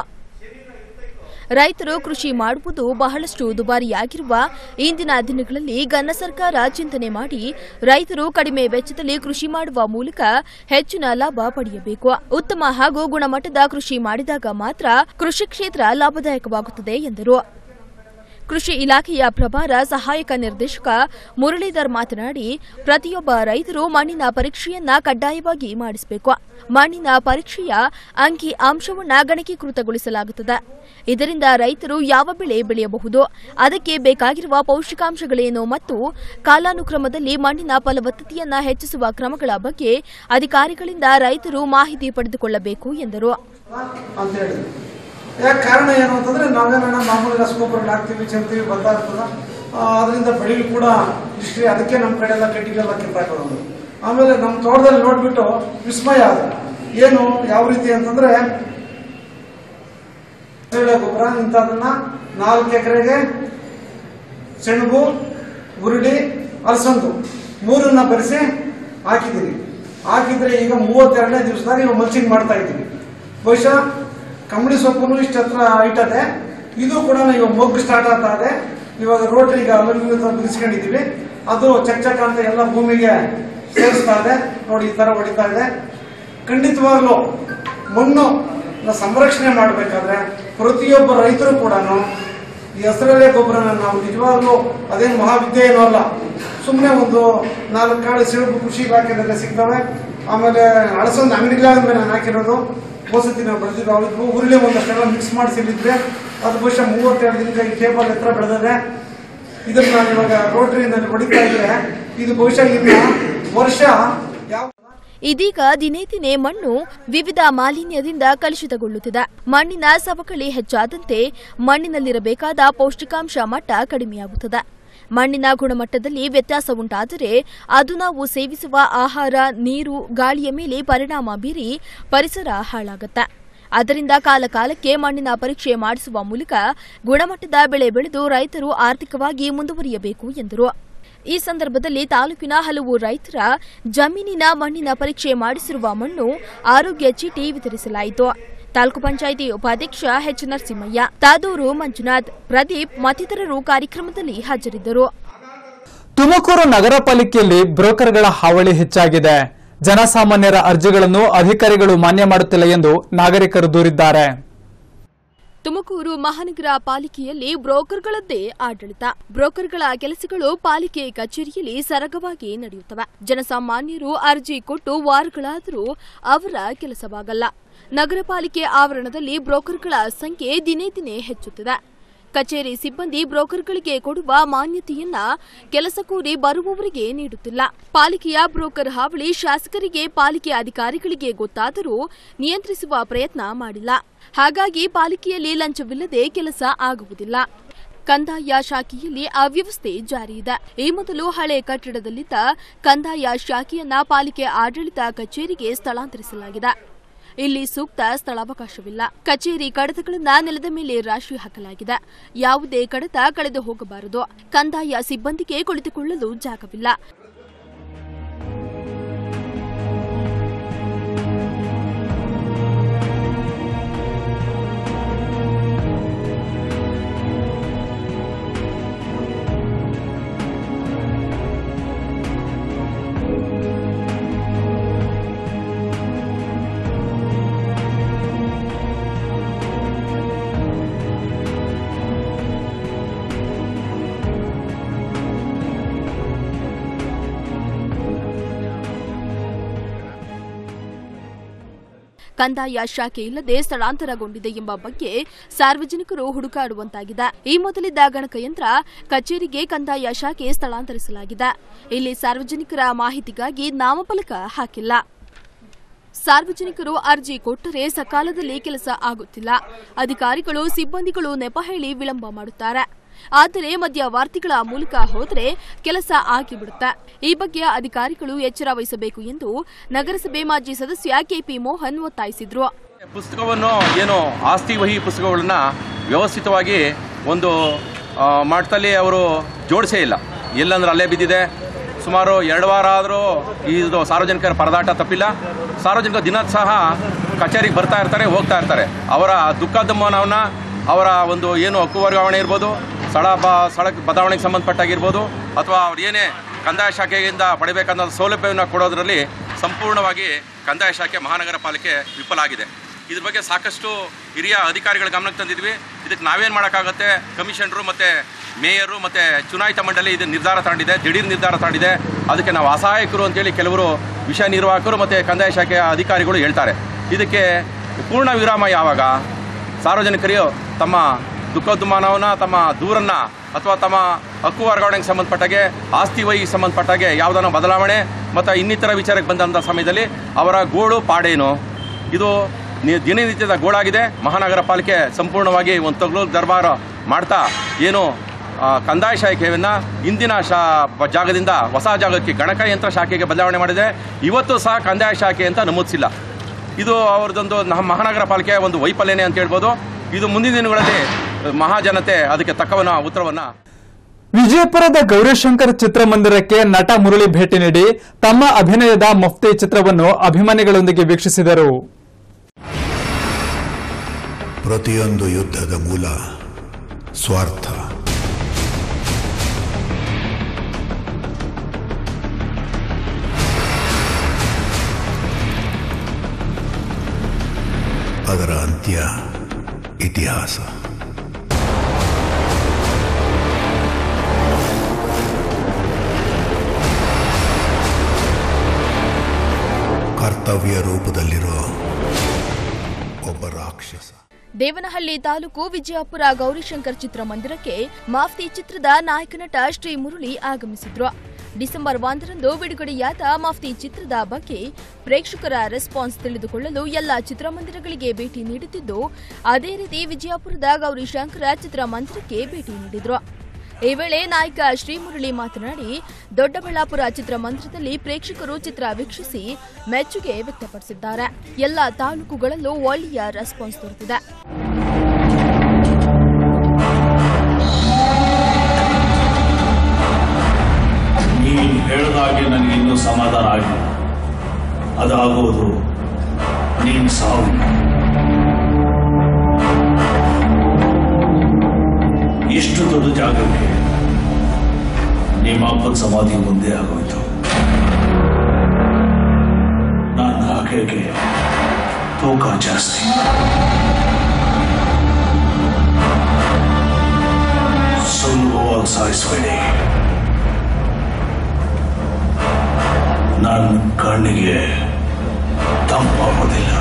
ರೈತರು ಕೃಷಿ ಮಾಡುವುದು ಬಹಳಷ್ಟು ದುಬಾರಿಯಾಗಿರುವ ಇಂದಿನ ದಿನಗಳಲ್ಲಿ ಘನ ಸರ್ಕಾರ ಚಿಂತನೆ ಮಾಡಿ ರೈತರು ಕಡಿಮೆ ವೆಚ್ಚದಲ್ಲಿ ಕೃಷಿ ಮಾಡುವ ಮೂಲಕ ಹೆಚ್ಚಿನ ಲಾಭ ಪಡೆಯಬೇಕು ಉತ್ತಮ ಹಾಗೂ ಗುಣಮಟ್ಟದ ಕೃಷಿ ಮಾಡಿದಾಗ ಮಾತ್ರ ಕೃಷಿ ಕ್ಷೇತ್ರ ಲಾಭದಾಯಕವಾಗುತ್ತದೆ ಎಂದರು ಕೃಷಿ ಇಲಾಖೆಯ ಪ್ರಭಾರ ಸಹಾಯಕ ನಿರ್ದೇಶಕ ಮುರಳೀಧರ್ ಮಾತನಾಡಿ ಪ್ರತಿಯೊಬ್ಬ ರೈತರು ಮಣ್ಣಿನ ಪರೀಕ್ಷೆಯನ್ನ ಕಡ್ಡಾಯವಾಗಿ ಮಾಡಿಸಬೇಕು ಮಣ್ಣಿನ ಪರೀಕ್ಷೆಯ ಅಂಕಿ ಅಂಶವನ್ನ ಗಣಕೀಕೃತಗೊಳಿಸಲಾಗುತ್ತದೆ ಇದರಿಂದ ರೈತರು ಯಾವ ಬೆಳೆ ಬೆಳೆಯಬಹುದು ಅದಕ್ಕೆ ಬೇಕಾಗಿರುವ ಪೌಷ್ಟಿಕಾಂಶಗಳೇನು ಮತ್ತು ಕಾಲಾನುಕ್ರಮದಲ್ಲಿ ಮಣ್ಣಿನ ಫಲವತ್ತತೆಯನ್ನ ಹೆಚ್ಚಿಸುವ ಕ್ರಮಗಳ ಬಗ್ಗೆ ಅಧಿಕಾರಿಗಳಿಂದ ರೈತರು ಮಾಹಿತಿ ಪಡೆದುಕೊಳ್ಳಬೇಕು ಎಂದರು ಅಂತ ಹೇಳಿದ್ರು ಯಾಕೆ ಕಾರಣ ಏನು ಅಂತಂದ್ರೆ ನಾವೇನ ಮಾಮೂಲಿ ರಸಗೊಬ್ಬರ ಹಾಕ್ತೀವಿ ಚೆಲ್ತೀವಿ ಬರ್ತಾಗ್ತದ ಅದರಿಂದ ಬೆಳೆಯಲು ಕೂಡ ಇಷ್ಟ್ರಿ ಅದಕ್ಕೆ ನಮ್ಮ ಕಡೆ ಎಲ್ಲ ಕಟ್ಟಿಗೆಲ್ಲ ಕಿತ್ತಾಕೊಳ್ಳೋದು ಆಮೇಲೆ ನಮ್ಮ ತೋಟದಲ್ಲಿ ನೋಡ್ಬಿಟ್ಟು ವಿಸ್ಮಯ ಆದ ಏನು ಯಾವ ರೀತಿ ಅಂತಂದ್ರೆ ಎರೆಹುಳ ಗೊಬ್ಬರ ಇಂಥದನ್ನ ನಾಲ್ಕು ಎಕರೆಗೆ ಸೆಣಬು ಉರುಳಿ ಅಲಸಂದು ಮೂರನ್ನ ಬೆರೆಸಿ ಹಾಕಿದ್ದೀವಿ ಹಾಕಿದ್ರೆ ಈಗ ಮೂವತ್ತೆರಡನೇ ದಿವಸದಾಗ ಇವಾಗ ಮಲ್ಚಿಂಗ್ ಮಾಡ್ತಾ ಇದ್ದೀವಿ ಬಹುಶಃ ಕಂಬಳಿ ಸೊಪ್ಪು ಇಷ್ಟ ಹತ್ರ ಇಟ್ಟದೆ ಇದು ಕೂಡ ಇವಾಗ ಮೊಗ್ಗು ಸ್ಟಾರ್ಟ್ ಆಗ್ತಾ ಇದೆ ಇವಾಗ ರೋಟ್ರಿ ಈಗ ಅಲಂಕೃತ ಬಿಡಿಸ್ಕೊಂಡಿದೀವಿ ಅದು ಚಕ್ ಚಕ್ ಅಂತ ಎಲ್ಲ ಭೂಮಿಗೆ ಸೇರಿಸ್ತಾ ಇದೆ ನೋಡಿ ಈ ತರ ಹೊಡಿತಾ ಇದೆ ಖಂಡಿತವಾಗ್ಲೂ ಮಣ್ಣು ಸಂರಕ್ಷಣೆ ಮಾಡಬೇಕಾದ್ರೆ ಪ್ರತಿಯೊಬ್ಬ ರೈತರು ಕೂಡ ಈ ಹೆಸರಲ್ಲೇ ಗೊಬ್ಬರನ ನಾವು ನಿಜವಾಗ್ಲೂ ಅದೇನು ಮಹಾವಿದ್ಯೆ ಏನೂ ಅಲ್ಲ ಸುಮ್ಮನೆ ಒಂದು ನಾಲ್ಕು ಕಾಳು ಸಿಳುಬು ಕೃಷಿ ಇಲಾಖೆದಲ್ಲಿ ಸಿಗ್ತವೆ ಆಮೇಲೆ ಅಳಸೊಂದು ಅಂಗಡಿಗಳ ಮೇಲೆ ನಾನು ಹಾಕಿರೋದು ಹೋಸತಿ ನಾವು ಬೆಳೆದಿದ್ದು ಅವಳಿಗೂ ಉರುಳಿ ಒಂದಷ್ಟೆಲ್ಲ ಮಿಕ್ಸ್ ಮಾಡಿ ಸಿಲ್ಲಿದ್ರೆ ಅದು ಬಹುಶಃ ಮೂವತ್ತೆರಡು ದಿನಕ್ಕೆ ಈ ಟೇಬಲ್ ಎತ್ತರ ಬೆಳೆದಿದೆ ಇದನ್ನ ನಾನು ಇವಾಗ ರೋಟರಿನಲ್ಲಿ ಹೊಡಿತಾ ಇದ್ರೆ ಇದು ಬಹುಶಃ ಇನ್ನ ವರ್ಷ ಯಾವ ಇದೀಗ ದಿನೇ ದಿನೇ ಮಣ್ಣು ವಿವಿಧ ಮಾಲಿನ್ಯದಿಂದ ಕಲುಷಿತಗೊಳ್ಳುತ್ತಿದೆ ಮಣ್ಣಿನ ಸವಕಳಿ ಹೆಚ್ಚಾದಂತೆ ಮಣ್ಣಿನಲ್ಲಿರಬೇಕಾದ ಪೌಷ್ಟಿಕಾಂಶ ಮಟ್ಟ ಕಡಿಮೆಯಾಗುತ್ತದೆ ಮಣ್ಣಿನ ಗುಣಮಟ್ಟದಲ್ಲಿ ವ್ಯತ್ಯಾಸ ಉಂಟಾದರೆ ಅದು ನಾವು ಸೇವಿಸುವ ಆಹಾರ ನೀರು ಗಾಳಿಯ ಮೇಲೆ ಪರಿಣಾಮ ಬೀರಿ ಪರಿಸರ ಹಾಳಾಗುತ್ತೆ ಅದರಿಂದ ಕಾಲಕಾಲಕ್ಕೆ ಮಣ್ಣಿನ ಪರೀಕ್ಷೆ ಮಾಡಿಸುವ ಮೂಲಕ ಗುಣಮಟ್ಟದ ಬೆಳೆ ಬೆಳೆದು ರೈತರು ಆರ್ಥಿಕವಾಗಿ ಮುಂದುವರಿಯಬೇಕು ಎಂದರು ಈ ಸಂದರ್ಭದಲ್ಲಿ ತಾಲೂಕಿನ ಹಲವು ರೈತರ ಜಮೀನಿನ ಮಣ್ಣಿನ ಪರೀಕ್ಷೆ ಮಾಡಿಸಿರುವ ಮಣ್ಣು ಆರೋಗ್ಯ ಚೀಟಿ ವಿತರಿಸಲಾಯಿತು ತಾಲೂಕು ಪಂಚಾಯಿತಿ ಉಪಾಧ್ಯಕ್ಷ ಎಚ್ ನರಸಿಂಹಯ್ಯ ತಾದೂರು ಮಂಜುನಾಥ್ ಪ್ರದೀಪ್ ಮತ್ತಿತರರು ಕಾರ್ಯಕ್ರಮದಲ್ಲಿ ಹಾಜರಿದ್ದರು ತುಮಕೂರು ನಗರ ಪಾಲಿಕೆಯಲ್ಲಿ ಬ್ರೋಕರ್ಗಳ ಹಾವಳಿ ಹೆಚ್ಚಾಗಿದೆ ಜನಸಾಮಾನ್ಯರ ಅರ್ಜಿಗಳನ್ನು ಅಧಿಕಾರಿಗಳು ಮಾನ್ಯ ಮಾಡುತ್ತಿಲ್ಲ ಎಂದು ನಾಗರಿಕರು ದೂರಿದ್ದಾರೆ ತುಮಕೂರು ಮಹಾನಗರ ಪಾಲಿಕೆಯಲ್ಲಿ ಬ್ರೋಕರ್ಗಳದ್ದೇ ಆಡಳಿತ ಬ್ರೋಕರ್ಗಳ ಕೆಲಸಗಳು ಪಾಲಿಕೆ ಕಚೇರಿಯಲ್ಲಿ ಸರಗವಾಗಿ ನಡೆಯುತ್ತವೆ ಜನಸಾಮಾನ್ಯರು ಅರ್ಜಿ ಕೊಟ್ಟು ವಾರಗಳಾದರೂ ಅವರ ಕೆಲಸವಾಗಲ್ಲ ನಗರ ಪಾಲಿಕೆ ಆವರಣದಲ್ಲಿ ಬ್ರೋಕರ್ಗಳ ಸಂಖ್ಯೆ ದಿನೇ ದಿನೇ ಹೆಚ್ಚುತ್ತಿದೆ ಕಚೇರಿ ಸಿಬ್ಬಂದಿ ಬ್ರೋಕರ್ಗಳಿಗೆ ಕೊಡುವ ಮಾನ್ಯತೆಯನ್ನ ಕೆಲಸ ಕೋರಿ ಬರುವವರಿಗೆ ನೀಡುತ್ತಿಲ್ಲ ಪಾಲಿಕೆಯ ಬ್ರೋಕರ್ ಹಾವಳಿ ಶಾಸಕರಿಗೆ ಪಾಲಿಕೆ ಅಧಿಕಾರಿಗಳಿಗೆ ಗೊತ್ತಾದರೂ ನಿಯಂತ್ರಿಸುವ ಪ್ರಯತ್ನ ಮಾಡಿಲ್ಲ ಹಾಗಾಗಿ ಪಾಲಿಕೆಯಲ್ಲಿ ಲಂಚವಿಲ್ಲದೆ ಕೆಲಸ ಆಗುವುದಿಲ್ಲ ಕಂದಾಯ ಶಾಖೆಯಲ್ಲಿ ಅವ್ಯವಸ್ಥೆ ಜಾರಿ ಇದೆ ಈ ಮೊದಲು ಹಳೆ ಕಟ್ಟಡದಲ್ಲಿದ್ದ ಕಂದಾಯ ಶಾಖೆಯನ್ನ ಪಾಲಿಕೆ ಆಡಳಿತ ಕಚೇರಿಗೆ ಸ್ಥಳಾಂತರಿಸಲಾಗಿದೆ ಇಲ್ಲಿ ಸೂಕ್ತ ಸ್ಥಳಾವಕಾಶವಿಲ್ಲ ಕಚೇರಿ ಕಡತಗಳನ್ನ ನೆಲದ ಮೇಲೆ ರಾಶಿ ಹಾಕಲಾಗಿದೆ ಯಾವುದೇ ಕಡತ ಕಳೆದು ಹೋಗಬಾರದು ಕಂದಾಯ ಸಿಬ್ಬಂದಿಗೆ ಕುಳಿತುಕೊಳ್ಳಲು ಜಾಗವಿಲ್ಲ ಕಂದಾಯ ಶಾಖೆ ಇಲ್ಲದೆ ಸ್ಥಳಾಂತರಗೊಂಡಿದೆ ಎಂಬ ಬಗ್ಗೆ ಸಾರ್ವಜನಿಕರು ಹುಡುಕಾಡುವಂತಾಗಿದೆ ಈ ಮೊದಲಿದ್ದ ಗಣಕಯಂತ್ರ ಕಚೇರಿಗೆ ಕಂದಾಯ ಶಾಖೆ ಸ್ಥಳಾಂತರಿಸಲಾಗಿದೆ ಇಲ್ಲಿ ಸಾರ್ವಜನಿಕರ ಮಾಹಿತಿಗಾಗಿ ನಾಮಫಲಕ ಹಾಕಿಲ್ಲ ಸಾರ್ವಜನಿಕರು ಅರ್ಜಿ ಕೊಟ್ಟರೆ ಸಕಾಲದಲ್ಲಿ ಕೆಲಸ ಆಗುತ್ತಿಲ್ಲ ಅಧಿಕಾರಿಗಳು ಸಿಬ್ಬಂದಿಗಳು ನೆಪ ಹೇಳಿ ವಿಳಂಬ ಮಾಡುತ್ತಾರೆ ಆದರೆ ಮಧ್ಯವರ್ತಿಗಳ ಮೂಲಕ ಹೋದರೆ ಕೆಲಸ ಆಗಿಬಿಡುತ್ತೆ ಈ ಬಗ್ಗೆ ಅಧಿಕಾರಿಗಳು ಎಚ್ಚರ ವಹಿಸಬೇಕು ಎಂದು ನಗರಸಭೆ ಮಾಜಿ ಸದಸ್ಯ ಕೆಪಿ ಮೋಹನ್ ಒತ್ತಾಯಿಸಿದ್ರು ಪುಸ್ತಕವನ್ನು ಏನು ಆಸ್ತಿ ವಹಿ ಪುಸ್ತಕಗಳನ್ನ ವ್ಯವಸ್ಥಿತವಾಗಿ ಒಂದು ಆ, ಮಟ್ಟದಲ್ಲಿ ಅವರು ಜೋಡಿಸೇ ಇಲ್ಲ ಎಲ್ಲಂದ್ರೆ ಅಲ್ಲೇ ಬಿದ್ದಿದೆ ಸುಮಾರು ಎರಡು ವಾರ ಆದರೂ ಇದು ಸಾರ್ವಜನಿಕರ ಪರದಾಟ ತಪ್ಪಿಲ್ಲ ಸಾರ್ವಜನಿಕರು ದಿನ ಸಹ ಕಚೇರಿಗೆ ಬರ್ತಾ ಇರ್ತಾರೆ ಹೋಗ್ತಾ ಇರ್ತಾರೆ ಅವರ ದುಃಖ ದುಮ್ಮನವನ್ನು ಅವರ ಒಂದು ಏನು ಹಕ್ಕು ವರ್ಗಾವಣೆ ಇರ್ಬೋದು ಸ್ಥಳ ಬ ಸ್ಥಳಕ್ಕೆ ಬದಲಾವಣೆಗೆ ಸಂಬಂಧಪಟ್ಟಾಗಿರ್ಬೋದು ಅಥವಾ ಅವ್ರು ಏನೇ ಕಂದಾಯ ಶಾಖೆಯಿಂದ ಪಡಿಬೇಕನ್ನೋ ಸೌಲಭ್ಯವನ್ನು ಕೊಡೋದರಲ್ಲಿ ಸಂಪೂರ್ಣವಾಗಿ ಕಂದಾಯ ಶಾಖೆ ಮಹಾನಗರ ಪಾಲಿಕೆ ವಿಫಲ ಆಗಿದೆ ಇದ್ರ ಬಗ್ಗೆ ಸಾಕಷ್ಟು ಹಿರಿಯ ಅಧಿಕಾರಿಗಳ ಗಮನಕ್ಕೆ ತಂದಿದ್ವಿ ಇದಕ್ಕೆ ನಾವೇನು ಮಾಡೋಕ್ಕಾಗತ್ತೆ ಕಮಿಷನರು ಮತ್ತು ಮೇಯರು ಮತ್ತು ಚುನಾಯಿತ ಮಂಡಳಿ ಇದು ನಿರ್ಧಾರ ತಗೊಂಡಿದೆ ದಿಢೀರ್ ನಿರ್ಧಾರ ತಗೊಂಡಿದೆ ಅದಕ್ಕೆ ನಾವು ಅಸಹಾಯಕರು ಅಂತೇಳಿ ಕೆಲವರು ವಿಷಯ ನಿರ್ವಾಹಕರು ಮತ್ತು ಕಂದಾಯ ಶಾಖೆಯ ಅಧಿಕಾರಿಗಳು ಹೇಳ್ತಾರೆ ಇದಕ್ಕೆ ಪೂರ್ಣ ವಿರಾಮ ಯಾವಾಗ ಸಾರ್ವಜನಿಕರು ತಮ್ಮ ದುಃಖದುಮಾನವನ್ನು ತಮ್ಮ ದೂರನ್ನು ಅಥವಾ ತಮ್ಮ ಹಕ್ಕು ವರ್ಗಾವಣೆಗೆ ಸಂಬಂಧಪಟ್ಟಾಗೆ ಆಸ್ತಿ ವಹಿಗೆ ಸಂಬಂಧಪಟ್ಟಾಗೆ ಯಾವುದನ್ನ ಬದಲಾವಣೆ ಮತ್ತು ಇನ್ನಿತರ ವಿಚಾರಕ್ಕೆ ಬಂದಂಥ ಸಮಯದಲ್ಲಿ ಅವರ ಗೋಳು ಪಾಡೇನು ಇದು ನಿ- ದಿನನಿತ್ಯದ ಗೋಳಾಗಿದೆ ಮಹಾನಗರ ಪಾಲಿಕೆ ಸಂಪೂರ್ಣವಾಗಿ ಒಂದು ತಗ್ಲು ದರ್ಬಾರ ಮಾಡ್ತಾ ಏನು ಆ, ಕಂದಾಯ ಶಾಖೆಯನ್ನು ಇಂದಿನ ಶಾ ಬ- ಜಾಗದಿಂದ ಹೊಸ ಜಾಗಕ್ಕೆ ಗಣಕಯಂತ್ರ ಶಾಖೆಗೆ ಬದಲಾವಣೆ ಮಾಡಿದೆ ಇವತ್ತು ಸಹ ಕಂದಾಯ ಶಾಖೆ ಅಂತ ನಮೂದಿಸಿಲ್ಲ ಇದು ಅವ್ರದ್ದೊಂದು ನಮ್ಮ ಮಹಾನಗರ ಪಾಲಿಕೆಯ ಒಂದು ವೈಫಲ್ಯನೇ ಅಂತ ಹೇಳ್ಬೋದು ಇದು ಮುಂದಿನ ದಿನಗಳಲ್ಲಿ ಮಹಾಜನತೆ ಅದಕ್ಕೆ ತಕ್ಕವನ್ನ ಉತ್ತರವನ್ನ ವಿಜಯಪುರದ ಗೌರಿಶಂಕರ್ ಚಿತ್ರಮಂದಿರಕ್ಕೆ ನಟ ಮುರಳಿ ಭೇಟಿ ನೀಡಿ ತಮ್ಮ ಅಭಿನಯದ ಮಫ್ತಿ ಚಿತ್ರವನ್ನು ಅಭಿಮಾನಿಗಳೊಂದಿಗೆ ವೀಕ್ಷಿಸಿದರು ಪ್ರತಿಯೊಂದು ಯುದ್ಧದ ಮೂಲ ಸ್ವಾರ್ಥ ಅದರ ಅಂತ್ಯ ಇತಿಹಾಸ ಕರ್ತವ್ಯ ರೂಪದಲ್ಲಿರೋ ಒಬ್ಬ ರಾಕ್ಷಸ ದೇವನಹಳ್ಳಿ ತಾಲೂಕು ವಿಜಯಪುರ ಗೌರಿಶಂಕರ್ ಚಿತ್ರಮಂದಿರಕ್ಕೆ ಮಾಫ್ತಿ ಚಿತ್ರದ ನಾಯಕ ನಟ ಶ್ರೀ ಮುರಳಿ ಆಗಮಿಸಿದ್ರು ಡಿಸೆಂಬರ್ ಒಂದರಂದು ಬಿಡುಗಡೆಯಾದ ಮಫ್ತಿ ಚಿತ್ರದ ಬಗ್ಗೆ ಪ್ರೇಕ್ಷಕರ ರೆಸ್ಪಾನ್ಸ್ ತಿಳಿದುಕೊಳ್ಳಲು ಎಲ್ಲ ಚಿತ್ರಮಂದಿರಗಳಿಗೆ ಭೇಟಿ ನೀಡುತ್ತಿದ್ದು ಅದೇ ರೀತಿ ವಿಜಯಪುರದ ಗೌರಿಶಂಕರ ಚಿತ್ರಮಂದಿರಕ್ಕೆ ಭೇಟಿ ನೀಡಿದ್ರು ಈ ವೇಳೆ ನಾಯಕ ಶ್ರೀಮುರಳಿ ಮಾತನಾಡಿ ದೊಡ್ಡಬಳ್ಳಾಪುರ ಚಿತ್ರಮಂದಿರದಲ್ಲಿ ಪ್ರೇಕ್ಷಕರು ಚಿತ್ರ ವೀಕ್ಷಿಸಿ ಮೆಚ್ಚುಗೆ ವ್ಯಕ್ತಪಡಿಸಿದ್ದಾರೆ ಎಲ್ಲ ತಾಲೂಕುಗಳಲ್ಲೂ ಒಳ್ಳೆಯ ರೆಸ್ಪಾನ್ಸ್ ದೊರೆತಿದೆ ನೀನು ಹೇಳಿದಾಗೆ ನನಗೆ ಇನ್ನೂ ಸಮಾಧಾನ ಆಗಿಲ್ಲ ಅದಾಗೋದು ನೀನ್ ಸಾವು ಇಷ್ಟು ದೊಡ್ಡ ಜಾಗಕ್ಕೆ ನಿಮ್ಮ ಅಪ್ಪನ ಸಮಾಧಿ ಮುಂದೆ ಆಗೋಯ್ತು ನನ್ನ ಆಕೆಗೆ ತೂಕ ಜಾಸ್ತಿ ಸುಲಭವಾಗಿ ಸಾಯಿಸಬೇಡಿ ನನ್ನ ಕಣ್ಣಿಗೆ ತಂಪಾಗೋದಿಲ್ಲ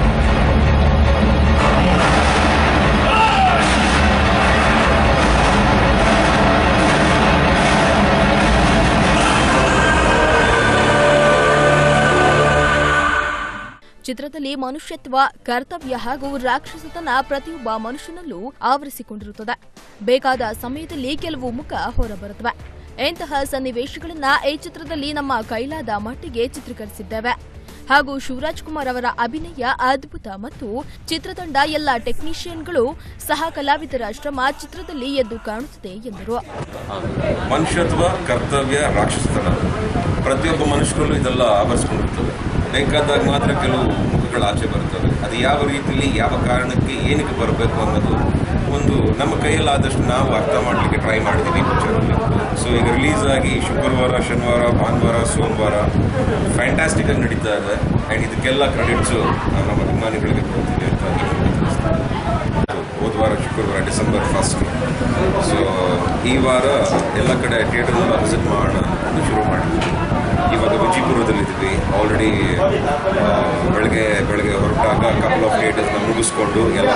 ಚಿತ್ರದಲ್ಲಿ ಮನುಷ್ಯತ್ವ ಕರ್ತವ್ಯ ಹಾಗೂ ರಾಕ್ಷಸತನ ಪ್ರತಿಯೊಬ್ಬ ಮನುಷ್ಯನಲ್ಲೂ ಆವರಿಸಿಕೊಂಡಿರುತ್ತದೆ ಬೇಕಾದ ಸಮಯದಲ್ಲಿ ಕೆಲವು ಮುಖ ಹೊರಬರುತ್ತವೆ ಇಂತಹ ಸನ್ನಿವೇಶಗಳನ್ನ ಈ ಚಿತ್ರದಲ್ಲಿ ನಮ್ಮ ಕೈಲಾದ ಮಟ್ಟಿಗೆ ಚಿತ್ರೀಕರಿಸಿದ್ದೇವೆ ಹಾಗೂ ಶಿವರಾಜ್ ಕುಮಾರ್ ಅವರ ಅಭಿನಯ ಅದ್ಭುತ ಮತ್ತು ಚಿತ್ರತಂಡ ಎಲ್ಲ ಟೆಕ್ನಿಷಿಯನ್ಗಳು ಸಹ ಕಲಾವಿದರ ಶ್ರಮ ಚಿತ್ರದಲ್ಲಿ ಎದ್ದು ಕಾಣುತ್ತದೆ ಎಂದರು ಮನುಷ್ಯತ್ವ ಕರ್ತವ್ಯ ರಾಕ್ಷಸತನ ಪ್ರತಿಯೊಬ್ಬ ಮನುಷ್ಯರಲ್ಲೂ ಇದೆಲ್ಲ ಆವರಿಸ್ಕೊಂಡಿರ್ತವೆ ಬೇಕಾದಾಗ ಮಾತ್ರ ಕೆಲವು ಮುಖಗಳು ಆಚೆ ಬರ್ತವೆ ಅದು ಯಾವ ರೀತಿಯಲ್ಲಿ ಯಾವ ಕಾರಣಕ್ಕೆ ಏನಕ್ಕೆ ಬರಬೇಕು ಅನ್ನೋದು ಒಂದು ನಮ್ಮ ಕೈಯಲ್ಲಾದಷ್ಟು ನಾವು ಅರ್ಥ ಮಾಡಲಿಕ್ಕೆ ಟ್ರೈ ಮಾಡಿದ್ದೀವಿ ಈ ಪಿಕ್ಚರಲ್ಲಿ ಸೊ ಈಗ ರಿಲೀಸ್ ಆಗಿ ಶುಕ್ರವಾರ ಶನಿವಾರ ಭಾನುವಾರ ಸೋಮವಾರ ಫ್ಯಾಂಟಾಸ್ಟಿಕ್ ಆಗಿ ನಡೀತಾ ಇದೆ ಆ್ಯಂಡ್ ಇದಕ್ಕೆಲ್ಲ ಕ್ರೆಡಿಟ್ಸು ನಮ್ಮ ಅಭಿಮಾನಿಗಳಿಗೆ ಕೊಡ್ತೀವಿ ಅಂತ ಈ ಮೂಲಕ ತಿಳಿಸ್ತೀನಿ. ಹೋದ ವಾರ ಶುಕ್ರವಾರ ಡಿಸೆಂಬರ್ ಫಸ್ಟ್ ಸೊ ಈ ವಾರ ಎಲ್ಲ ಕಡೆ ಥಿಯೇಟರ್ನೆಲ್ಲ ವಿಸಿಟ್ ಮಾಡೋಣ ಅಂತ ಶುರು ಮಾಡಿದ್ವಿ ಇವಾಗ ವಿಜಯಪುರದಲ್ಲಿದ್ವಿ ಆಲ್ರೆಡಿ ಬೆಳಗ್ಗೆ ಬೆಳಗ್ಗೆ ಹೊರಟಾಗ ಕಪಲ್ ಆಫ್ ಥಿಯೇಟರ್ಸ್ನ ಮುಗಿಸ್ಕೊಂಡು ಎಲ್ಲ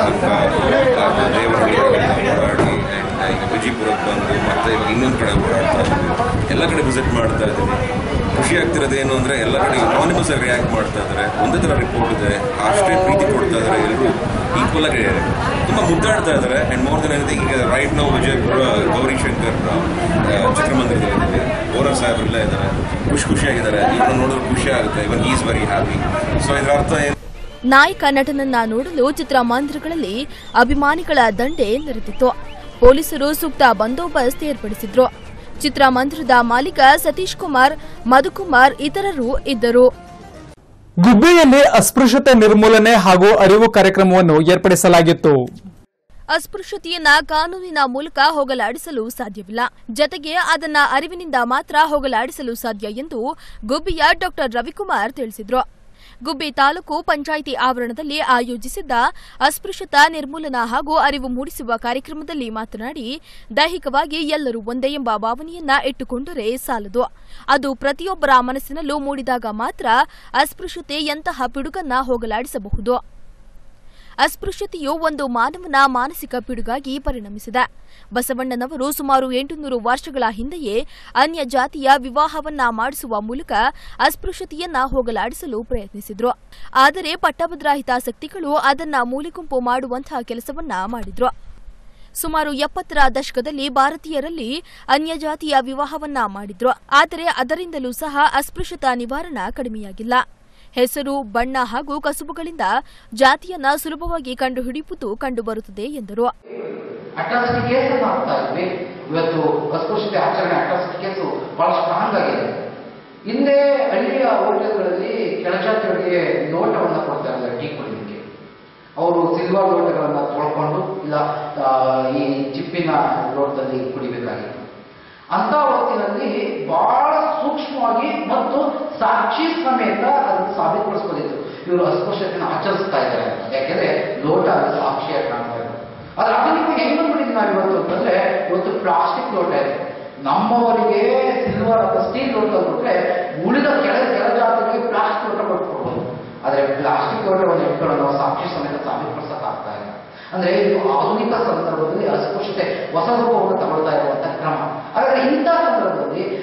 ತನಕ ದೇವರಹಳ್ಳಿ ಓಡಾಡಿ and ಈಗ ವಿಜಯಪುರಕ್ಕೆ ಬಂದು ಮತ್ತೆ ಇವಾಗ ಇನ್ನೊಂದು ಕಡೆ ಓಡಾಡ್ತಾ ಇದ್ವಿ ಎಲ್ಲ ಕಡೆ ವಿಸಿಟ್ ಮಾಡ್ತಾ ಇದ್ದೀವಿ ಖುಷಿ ಆಗ್ತಿರೋದೇನು ಅಂದರೆ ಎಲ್ಲ ಕಡೆ ಅನಾನಿಮಸ್ ಆಗಿ ರಿಯಾಕ್ಟ್ ಮಾಡ್ತಾ ಇದ್ದಾರೆ ಒಂದೇ ಥರ ರಿಪೋರ್ಟ್ ಇದೆ ಅಷ್ಟೇ ಪ್ರೀತಿ ಕೊಡ್ತಾ ಇದ್ದಾರೆ ಎಲ್ಲರೂ ಈಕ್ವಲ್ ಆಗಿ ತುಂಬ ಮುದ್ದಾಡ್ತಾ ಇದ್ದಾರೆ ಆ್ಯಂಡ್ ಮೋರ್ ದನ್ ಏನಿದೆ ಈಗ ರೈಟ್ ನಾವು ವಿಜಯಪುರ ಗೌರಿಶಂಕರ್ ಚಿತ್ರಮಂದಿರದಲ್ಲಿದ್ದೀವಿ ಓರ ಸಾಹೇಬ್ರೆಲ್ಲ ಇದ್ದಾರೆ ಖುಷಿ ಖುಷಿಯಾಗಿದ್ದಾರೆ ಇವ್ರನ್ನ ನೋಡಿದ್ರೆ ಖುಷಿ ಆಗುತ್ತೆ ಇವನ್ ಈಸ್ ವೆರಿ ಹ್ಯಾಪಿ ಸೊ ಇದರ ಅರ್ಥ ಏನು ನಾಯಕ ನಟನನ್ನ ನೋಡಲು ಚಿತ್ರಮಂದಿರಗಳಲ್ಲಿ ಅಭಿಮಾನಿಗಳ ದಂಡೆ ನೆರೆದಿತ್ತು ಪೊಲೀಸರು ಸೂಕ್ತ ಬಂದೋಬಸ್ತ್ ಏರ್ಪಡಿಸಿದ್ರು ಚಿತ್ರಮಂದಿರದ ಮಾಲೀಕ ಸತೀಶ್ ಕುಮಾರ್ ಮಧುಕುಮಾರ್ ಇತರರು ಇದ್ದರು ಗುಬ್ಬಿಯಲ್ಲಿ ಅಸ್ಪೃಶ್ಯತೆ ನಿರ್ಮೂಲನೆ ಹಾಗೂ ಅರಿವು ಕಾರ್ಯಕ್ರಮವನ್ನು ಏರ್ಪಡಿಸಲಾಗಿತ್ತು ಅಸ್ಪೃಶ್ಯತೆಯನ್ನ ಕಾನೂನಿನ ಮೂಲಕ ಹೋಗಲಾಡಿಸಲು ಸಾಧ್ಯವಿಲ್ಲ ಜತೆಗೆ ಅದನ್ನ ಅರಿವಿನಿಂದ ಮಾತ್ರ ಹೋಗಲಾಡಿಸಲು ಸಾಧ್ಯ ಎಂದು ಗುಬ್ಬಿಯ ಡಾಕ್ಟರ್ ರವಿಕುಮಾರ್ ತಿಳಿಸಿದ್ರು ಗುಬ್ಬಿ ತಾಲೂಕು ಪಂಚಾಯಿತಿ ಆವರಣದಲ್ಲಿ ಆಯೋಜಿಸಿದ್ದ ಅಸ್ಪೃಶ್ಯತಾ ನಿರ್ಮೂಲನಾ ಹಾಗೂ ಅರಿವು ಮೂಡಿಸುವ ಕಾರ್ಯಕ್ರಮದಲ್ಲಿ ಮಾತನಾಡಿ ದೈಹಿಕವಾಗಿ ಎಲ್ಲರೂ ಒಂದೇ ಎಂಬ ಭಾವನೆಯನ್ನ ಇಟ್ಟುಕೊಂಡರೆ ಸಾಲದು ಅದು ಪ್ರತಿಯೊಬ್ಬರ ಮನಸ್ಸಿನಲ್ಲೂ ಮೂಡಿದಾಗ ಮಾತ್ರ ಅಸ್ಪೃಶ್ಯತೆ ಎಂತಹ ಪಿಡುಗನ್ನ ಹೋಗಲಾಡಿಸಬಹುದು ಅಸ್ಪೃಶ್ಯತೆಯು ಒಂದು ಮಾನವನ ಮಾನಸಿಕ ಪಿಡುಗಾಗಿ ಪರಿಣಮಿಸಿದೆ ಬಸವಣ್ಣನವರು ಸುಮಾರು ಎಂಟುನೂರು ವರ್ಷಗಳ ಹಿಂದೆಯೇ ಅನ್ಯ ಜಾತಿಯ ವಿವಾಹವನ್ನ ಮಾಡಿಸುವ ಮೂಲಕ ಅಸ್ಪೃಶ್ಯತೆಯನ್ನ ಹೋಗಲಾಡಿಸಲು ಪ್ರಯತ್ನಿಸಿದ್ರು ಆದರೆ ಪಟ್ಟಭದ್ರ ಹಿತಾಸಕ್ತಿಗಳು ಅದನ್ನ ಮೂಲೆಗುಂಪು ಮಾಡುವಂತಹ ಕೆಲಸವನ್ನ ಮಾಡಿದ್ರು ಸುಮಾರು ಎಪ್ಪತ್ತರ ದಶಕದಲ್ಲಿ ಭಾರತೀಯರಲ್ಲಿ ಅನ್ಯ ಜಾತಿಯ ವಿವಾಹವನ್ನ ಮಾಡಿದ್ರು ಆದರೆ ಅದರಿಂದಲೂ ಸಹ ಅಸ್ಪೃಶ್ಯತಾ ನಿವಾರಣ ಕಡಿಮೆಯಾಗಿಲ್ಲ ಹೆಸರು ಬಣ್ಣ ಹಾಗೂ ಕಸುಬುಗಳಿಂದ ಜಾತಿಯನ್ನ ಸುಲಭವಾಗಿ ಕಂಡುಹಿಡಿಯುವುದು ಕಂಡುಬರುತ್ತದೆ ಎಂದರು ಅಟ್ರಾಸಿಟಿ ಕೇಸ್ ಆಗ್ತಾ ಇದ್ವಿ ಇವತ್ತು ಅಸ್ಪೃಶ್ಯತೆ ಆಚರಣೆ ಅಟ್ರಾಸಿಟಿ ಕೇಸು ಬಹಳ ಸ್ಟ್ರಾಂಗ್ ಆಗಿದೆ ಹಿಂದೆ ಹಳ್ಳಿಯ ಹೋಟೆಲ್ಗಳಲ್ಲಿ ಕೆಳಜಾತಿಯವರಿಗೆ ಲೋಟವನ್ನು ಕೊಡ್ತಾ ಇದ್ದಾರೆ ಟೀ ಕುಡಿಲಿಕ್ಕೆ ಅವರು ಸಿಲ್ವರ್ ಲೋಟಗಳನ್ನ ತೊಳ್ಕೊಂಡು ಇಲ್ಲ ಆ, ಈ ಚಿಪ್ಪಿನ ಲೋಟದಲ್ಲಿ ಕುಡಿಬೇಕಾಗಿತ್ತು ಅಂತ ಹೊತ್ತಿನಲ್ಲಿ ಬಹಳ ಸೂಕ್ಷ್ಮವಾಗಿ ಮತ್ತು ಸಾಕ್ಷಿ ಸಮೇತ ಅದನ್ನು ಸಾಬೀತುಪಡಿಸ್ಬೋದಿತ್ತು ಇವರು ಅಸ್ಪೃಶ್ಯತೆಯನ್ನು ಆಚರಿಸ್ತಾ ಇದ್ದಾರೆ ಅಂತ ಯಾಕೆಂದ್ರೆ ಲೋಟ ಅದು ಸಾಕ್ಷಿಯಾಗಿ ಕಾಣ್ತಾ ಇದ್ದಾರೆ ಆದ್ರೆ ಅದಕ್ಕೆ ಹೆಂಗ್ ಬಂದ್ಬಿಟ್ಟಿದ್ವಿ ನಾವು ಇವತ್ತು ಅಂತಂದ್ರೆ ಇವತ್ತು ಪ್ಲಾಸ್ಟಿಕ್ ಲೋಟ ಇದೆ ನಮ್ಮವರಿಗೆ ಸಿಲ್ವರ್ ಅಥವಾ ಸ್ಟೀಲ್ ಲೋಟ ಕೊಟ್ರೆ ಉಳಿದ ಕೆಳ ಕೆಳಜಾತಿಗಳಿಗೆ ಪ್ಲಾಸ್ಟಿಕ್ ಲೋಟ ಕೊಟ್ಕೊಡ್ಬೋದು ಆದ್ರೆ ಪ್ಲಾಸ್ಟಿಕ್ ಲೋಟವನ್ನು ಇಟ್ಕೊಂಡು ನಾವು ಸಾಕ್ಷಿ ಸಮೇತ ಸಾಬೀತುಪಡಿಸಕ್ ಆಗ್ತಾ ಇಲ್ಲ ಅಂದ್ರೆ ಇದು ಆಧುನಿಕ ಸಂದರ್ಭದಲ್ಲಿ ಅಸ್ಪೃಶ್ಯತೆ ಹೊಸ ರೂಪವನ್ನು ತಗೊಳ್ತಾ ಇರುವಂತ ಕ್ರಮ ಹಾಗಾದ್ರೆ ಇಂಥ ಸಂದರ್ಭದಲ್ಲಿ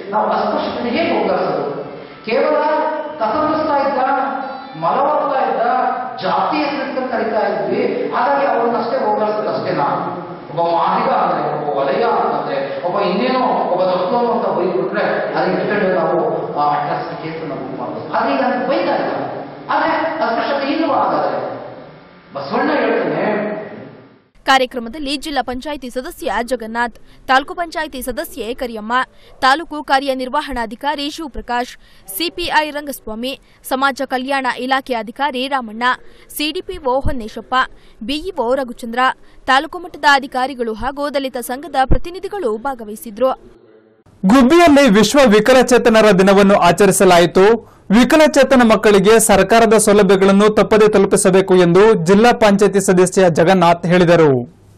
ನಾವು ಅಸ್ಪೃಶ್ಯತೆ ಹೇಗೆ ಹೋಗ್ಲಾಡ್ಸೋದು ಕೇವಲ ಕಸಬಿಸ್ತಾ ಇದ್ದ ಮಲವಾಗ್ತಾ ಇದ್ದ ಜಾತಿ ಹೆಸರಿಟ್ಟು ಕರಿತಾ ಇದ್ವಿ ಹಾಗಾಗಿ ಅವ್ರನ್ನಷ್ಟೇ ಹೋಗ್ಲಾಡ್ಸೋದು ಅಷ್ಟೇನಾ ಒಬ್ಬ ಮಾದಿಗ ಅಂದ್ರೆ ಒಬ್ಬ ವಲಯ ಅಂತಂದ್ರೆ ಒಬ್ಬ ಇನ್ನೇನೋ ಒಬ್ಬ ದೊಡ್ಡವನು ಅಂತ ಬೈದ್ಬಿಟ್ರೆ ಅದಕ್ಕೆ ಇಟ್ಕೊಂಡು ನಾವು ಅಟ್ರಾಸಿಟಿ ಕೇಸ್ ನಾವು ಮಾಡೋದು ಆದ್ರೆ ಈಗ ಅದಕ್ಕೆ ಬೈತಾ ಇಲ್ಲ ಆದ್ರೆ ಅಸ್ಪೃಶ್ಯತೆ ಇಲ್ವಾ ಹಾಗಾದ್ರೆ ಬಸವಣ್ಣ ಹೇಳ್ತಾನೆ ಕಾರ್ಯಕ್ರಮದಲ್ಲಿ ಜಿಲ್ಲಾ ಪಂಚಾಯಿತಿ ಸದಸ್ಯ ಜಗನ್ನಾಥ್ ತಾಲೂಕು ಪಂಚಾಯಿತಿ ಸದಸ್ಯೆ ಕರಿಯಮ್ಮ ತಾಲೂಕು ಕಾರ್ಯನಿರ್ವಹಣಾಧಿಕಾರಿ ಶಿವಪ್ರಕಾಶ್ ಸಿಪಿಐ ರಂಗಸ್ವಾಮಿ ಸಮಾಜ ಕಲ್ಯಾಣ ಇಲಾಖೆ ಅಧಿಕಾರಿ ರಾಮಣ್ಣ ಸಿಡಿಪಿಒ ಹೊನ್ನೇಶಪ್ಪ ಬಿಇಒ ರಘುಚಂದ್ರ ತಾಲೂಕು ಮಟ್ಟದ ಅಧಿಕಾರಿಗಳು ಹಾಗೂ ದಲಿತ ಸಂಘದ ಪ್ರತಿನಿಧಿಗಳು ಭಾಗವಹಿಸಿದ್ರು ಗುಬ್ಬಿಯಲ್ಲಿ ವಿಶ್ವ ವಿಕಲಚೇತನರ ದಿನವನ್ನು ಆಚರಿಸಲಾಯಿತು ವಿಕಲಚೇತನ ಮಕ್ಕಳಿಗೆ ಸರ್ಕಾರದ ಸೌಲಭ್ಯಗಳನ್ನು ತಪ್ಪದೇ ತಲುಪಿಸಬೇಕು ಎಂದು ಜಿಲ್ಲಾ ಪಂಚಾಯತಿ ಸದಸ್ಯ ಜಗನ್ನಾಥ್ ಹೇಳಿದರು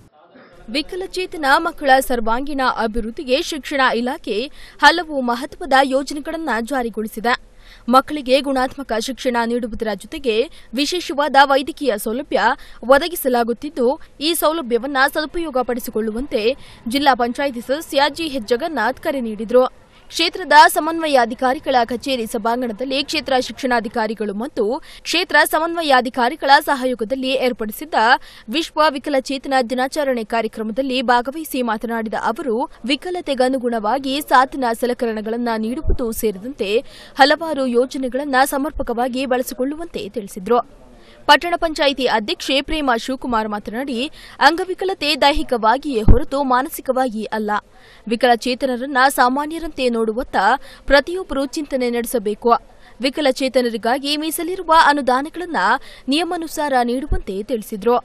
ವಿಕಲಚೇತನ ಮಕ್ಕಳ ಸರ್ವಾಂಗೀಣ ಅಭಿವೃದ್ಧಿಗೆ ಶಿಕ್ಷಣ ಇಲಾಖೆ ಹಲವು ಮಹತ್ವದ ಯೋಜನೆಗಳನ್ನು ಜಾರಿಗೊಳಿಸಿದೆ ಮಕ್ಕಳಿಗೆ ಗುಣಾತ್ಮಕ ಶಿಕ್ಷಣ ನೀಡುವುದರ ಜೊತೆಗೆ ವಿಶೇಷವಾದ ವೈದ್ಯಕೀಯ ಸೌಲಭ್ಯ ಒದಗಿಸಲಾಗುತ್ತಿದ್ದು ಈ ಸೌಲಭ್ಯವನ್ನು ಸದುಪಯೋಗಪಡಿಸಿಕೊಳ್ಳುವಂತೆ ಜಿಲ್ಲಾ ಪಂಚಾಯಿತಿ ಸದಸ್ಯ ಜಿಎಚ್ ಜಗನ್ನಾಥ್ ಕರೆ ನೀಡಿದರು ಕ್ಷೇತ್ರದ ಸಮನ್ವಯಾಧಿಕಾರಿಗಳ ಕಚೇರಿ ಸಭಾಂಗಣದಲ್ಲಿ ಕ್ಷೇತ್ರ ಶಿಕ್ಷಣಾಧಿಕಾರಿಗಳು ಮತ್ತು ಕ್ಷೇತ್ರ ಸಮನ್ವಯಾಧಿಕಾರಿಗಳ ಸಹಯೋಗದಲ್ಲಿ ಏರ್ಪಡಿಸಿದ್ದ ವಿಶ್ವ ವಿಕಲಚೇತನ ದಿನಾಚರಣೆ ಕಾರ್ಯಕ್ರಮದಲ್ಲಿ ಭಾಗವಹಿಸಿ ಮಾತನಾಡಿದ ಅವರು ವಿಕಲತೆಗನುಗುಣವಾಗಿ ಸಾಧನ ಸಲಕರಣೆಗಳನ್ನು ನೀಡುವುದು ಸೇರಿದಂತೆ ಹಲವಾರು ಯೋಜನೆಗಳನ್ನು ಸಮರ್ಪಕವಾಗಿ ಬಳಸಿಕೊಳ್ಳುವಂತೆ ತಿಳಿಸಿದರು ಪಟ್ಟಣ ಪಂಚಾಯಿತಿ ಅಧ್ಯಕ್ಷೆ ಪ್ರೇಮಾ ಶಿವಕುಮಾರ್ ಮಾತನಾಡಿ ಅಂಗವಿಕಲತೆ ದೈಹಿಕವಾಗಿಯೇ ಹೊರತು ಮಾನಸಿಕವಾಗಿ ಅಲ್ಲ ವಿಕಲಚೇತನರನ್ನ ಸಾಮಾನ್ಯರಂತೆ ನೋಡುವತ್ತ ಪ್ರತಿಯೊಬ್ಬರು ಚಿಂತನೆ ನಡೆಸಬೇಕು ವಿಕಲಚೇತನರಿಗಾಗಿ ಮೀಸಲಿರುವ ಅನುದಾನಗಳನ್ನು ನಿಯಮಾನುಸಾರ ನೀಡುವಂತೆ ತಿಳಿಸಿದರು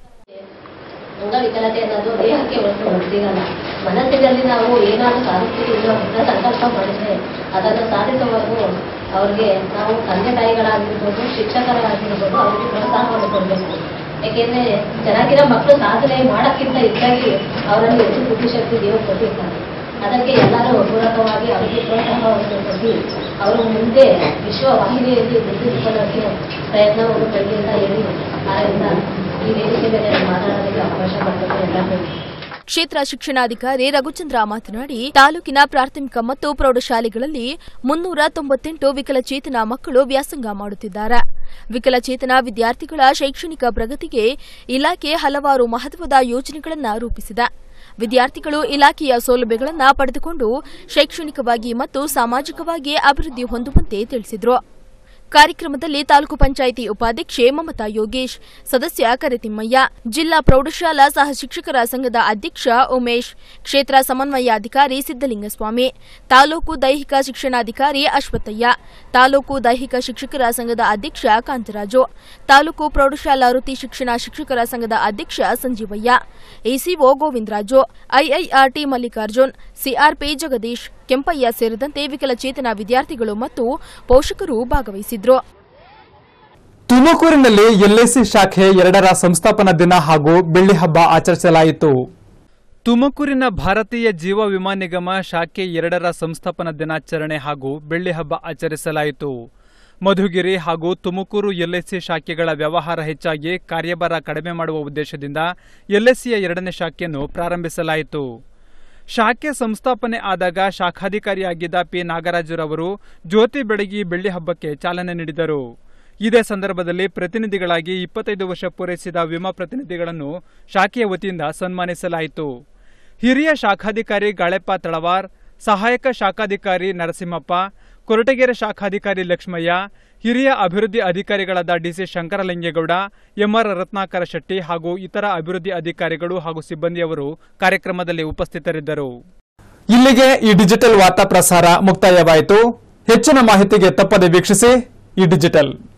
ಅಂಗವಿಕಲತೆ ಅನ್ನೋದು ದೇಹಕ್ಕೆ ಹೊರತು ಸಿಗಲ್ಲ ಮನಸ್ಸಿನಲ್ಲಿ ನಾವು ಏನಾದರೂ ಸಾಧಿಸ್ತೀವಿ ಅನ್ನೋ ದೃಢ ಸಂಕಲ್ಪ ಮಾಡಿದ್ರೆ ಅದನ್ನು ಸಾಧಿಸುವವರೆಗೂ ಅವ್ರಿಗೆ ನಾವು ತಂದೆ ತಾಯಿಗಳಾಗಿರ್ಬೋದು ಶಿಕ್ಷಕರಾಗಿರ್ಬೋದು ಅವ್ರಿಗೆ ಪ್ರೋತ್ಸಾಹವನ್ನು ಕೊಡಬೇಕು ಯಾಕೆಂದ್ರೆ ಚೆನ್ನಾಗಿರೋ ಮಕ್ಕಳು ಸಾಧನೆ ಮಾಡೋಕ್ಕಿಂತ ಹೆಚ್ಚಾಗಿ ಅವರಲ್ಲಿ ಹೆಚ್ಚು ಬುದ್ಧಿಶಕ್ತಿ ದೇವರು ಕೊಟ್ಟಿರ್ತಾರೆ ಅದಕ್ಕೆ ಎಲ್ಲರೂ ಪೂರಕವಾಗಿ ಅವರಿಗೆ ಪ್ರೋತ್ಸಾಹವನ್ನು ಕೊಟ್ಟು ಅವರು ಮುಂದೆ ವಿಶ್ವ ವಾಹಿನಿಯಲ್ಲಿ ಗುರುತಿಸಿಕೊಳ್ಳೋಕ್ಕೆ ಪ್ರಯತ್ನವನ್ನು ಪಡಿ ಅಂತ ಹೇಳಿ ಆದ್ದರಿಂದ ಈ ವೇದಿಕೆ ಮೇಲೆ ಮಾತನಾಡಲಿಕ್ಕೆ ಅವಕಾಶ ಮಾಡಿಕೊಟ್ಟು ಎಲ್ಲರಿಗೂ ಕ್ಷೇತ್ರ ಶಿಕ್ಷಣಾಧಿಕಾರಿ ರಘುಚಂದ್ರ ಮಾತನಾಡಿ ತಾಲೂಕಿನ ಪ್ರಾಥಮಿಕ ಮತ್ತು ಪ್ರೌಢಶಾಲೆಗಳಲ್ಲಿ ಮುನ್ನೂರ ತೊಂಬತ್ತೆಂಟು ವಿಕಲಚೇತನ ಮಕ್ಕಳು ವ್ಯಾಸಂಗ ಮಾಡುತ್ತಿದ್ದಾರೆ ವಿಕಲಚೇತನ ವಿದ್ಯಾರ್ಥಿಗಳ ಶೈಕ್ಷಣಿಕ ಪ್ರಗತಿಗೆ ಇಲಾಖೆ ಹಲವಾರು ಮಹತ್ವದ ಯೋಜನೆಗಳನ್ನು ರೂಪಿಸಿದೆ ವಿದ್ಯಾರ್ಥಿಗಳು ಇಲಾಖೆಯ ಸೌಲಭ್ಯಗಳನ್ನು ಪಡೆದುಕೊಂಡು ಶೈಕ್ಷಣಿಕವಾಗಿ ಮತ್ತು ಸಾಮಾಜಿಕವಾಗಿ ಅಭಿವೃದ್ಧಿ ಹೊಂದುವಂತೆ ತಿಳಿಸಿದರು ಕಾರ್ಯಕ್ರಮದಲ್ಲಿ ತಾಲೂಕು ಪಂಚಾಯಿತಿ ಉಪಾಧ್ಯಕ್ಷೆ ಮಮತಾ ಯೋಗೇಶ್ ಸದಸ್ಯ ಕರೆತಿಮ್ಮಯ್ಯ ಜಿಲ್ಲಾ ಪ್ರೌಢಶಾಲಾ ಸಹ ಶಿಕ್ಷಕರ ಸಂಘದ ಅಧ್ಯಕ್ಷ ಉಮೇಶ್ ಕ್ಷೇತ್ರ ಸಮನ್ವಯಾಧಿಕಾರಿ ಸಿದ್ದಲಿಂಗಸ್ವಾಮಿ ತಾಲೂಕು ದೈಹಿಕ ಶಿಕ್ಷಣಾಧಿಕಾರಿ ಅಶ್ವಥಯ್ಯ ತಾಲೂಕು ದೈಹಿಕ ಶಿಕ್ಷಕರ ಸಂಘದ ಅಧ್ಯಕ್ಷ ಕಾಂತರಾಜು ತಾಲೂಕು ಪ್ರೌಢಶಾಲಾ ವೃತ್ತಿ ಶಿಕ್ಷಣ ಶಿಕ್ಷಕರ ಸಂಘದ ಅಧ್ಯಕ್ಷ Sanjeevaiah ACO Govindaraju IIRT Mallikarjun CRP Jagadish Kempaiah ಸೇರಿದಂತೆ ವಿಕಲಚೇತನ ವಿದ್ಯಾರ್ಥಿಗಳು ಮತ್ತು ಪೋಷಕರು ಭಾಗವಹಿಸಿದ್ರು ತುಮಕೂರಿನಲ್ಲಿ ಎಲ್ಐಸಿ ಶಾಖೆ ಎರಡರ ಸಂಸ್ಥಾಪನಾ ದಿನ ಹಾಗೂ ಬೆಳ್ಳಿ ಹಬ್ಬ ಆಚರಿಸಲಾಯಿತು ತುಮಕೂರಿನ ಭಾರತೀಯ ಜೀವ ವಿಮಾ ನಿಗಮ ಶಾಖೆ ಎರಡರ ಸಂಸ್ಥಾಪನಾ ದಿನಾಚರಣೆ ಹಾಗೂ ಬೆಳ್ಳಿ ಹಬ್ಬ ಆಚರಿಸಲಾಯಿತು ಮಧುಗಿರಿ ಹಾಗೂ ತುಮಕೂರು ಎಲ್ಐಸಿ ಶಾಖೆಗಳ ವ್ಯವಹಾರ ಹೆಚ್ಚಾಗಿ ಕಾರ್ಯಭಾರ ಕಡಿಮೆ ಮಾಡುವ ಉದ್ದೇಶದಿಂದ ಎಲ್ಐಸಿಯ ಎರಡನೇ ಶಾಖೆಯನ್ನು ಪ್ರಾರಂಭಿಸಲಾಯಿತು ಶಾಖೆ ಸಂಸ್ಥಾಪನೆ ಆದಾಗ ಶಾಖಾಧಿಕಾರಿಯಾಗಿದ್ದ ಪಿ ನಾಗರಾಜುರವರು ಜ್ಯೋತಿ ಬೆಳಗಿ ಬೆಳ್ಳಿ ಹಬ್ಬಕ್ಕೆ ಚಾಲನೆ ನೀಡಿದರು ಇದೇ ಸಂದರ್ಭದಲ್ಲಿ ಪ್ರತಿನಿಧಿಗಳಾಗಿ ಇಪ್ಪತ್ತೈದು ವರ್ಷ ಪೂರೈಸಿದ ವಿಮಾ ಪ್ರತಿನಿಧಿಗಳನ್ನು ಶಾಖೆಯ ವತಿಯಿಂದ ಸನ್ಮಾನಿಸಲಾಯಿತು ಹಿರಿಯ ಶಾಖಾಧಿಕಾರಿ ಗಾಳೆಪ್ಪ ತಳವಾರ್ ಸಹಾಯಕ ಶಾಖಾಧಿಕಾರಿ ನರಸಿಂಹಪ್ಪ ಕೊರಟಗೆರೆ ಶಾಖಾಧಿಕಾರಿ ಲಕ್ಷ್ಮಯ್ಯ ಹಿರಿಯ ಅಭಿವೃದ್ಧಿ ಅಧಿಕಾರಿಗಳಾದ ಡಿಸಿ ಶಂಕರಲಿಂಗೇಗೌಡ ಎಂಆರ್ ರತ್ನಾಕರ ಶೆಟ್ಟಿ ಹಾಗೂ ಇತರ ಅಭಿವೃದ್ಧಿ ಅಧಿಕಾರಿಗಳು ಹಾಗೂ ಸಿಬ್ಬಂದಿಯವರು ಕಾರ್ಯಕ್ರಮದಲ್ಲಿ ಉಪಸ್ಥಿತರಿದ್ದರು ಇಲ್ಲಿಗೆ ಈ ಡಿಜಿಟಲ್ ವಾರ್ತಾ ಪ್ರಸಾರ ಮುಕ್ತಾಯವಾಯಿತು ಹೆಚ್ಚಿನ ಮಾಹಿತಿಗೆ ತಪ್ಪದೆ ವೀಕ್ಷಿಸಿ ಈ ಡಿಜಿಟಲ್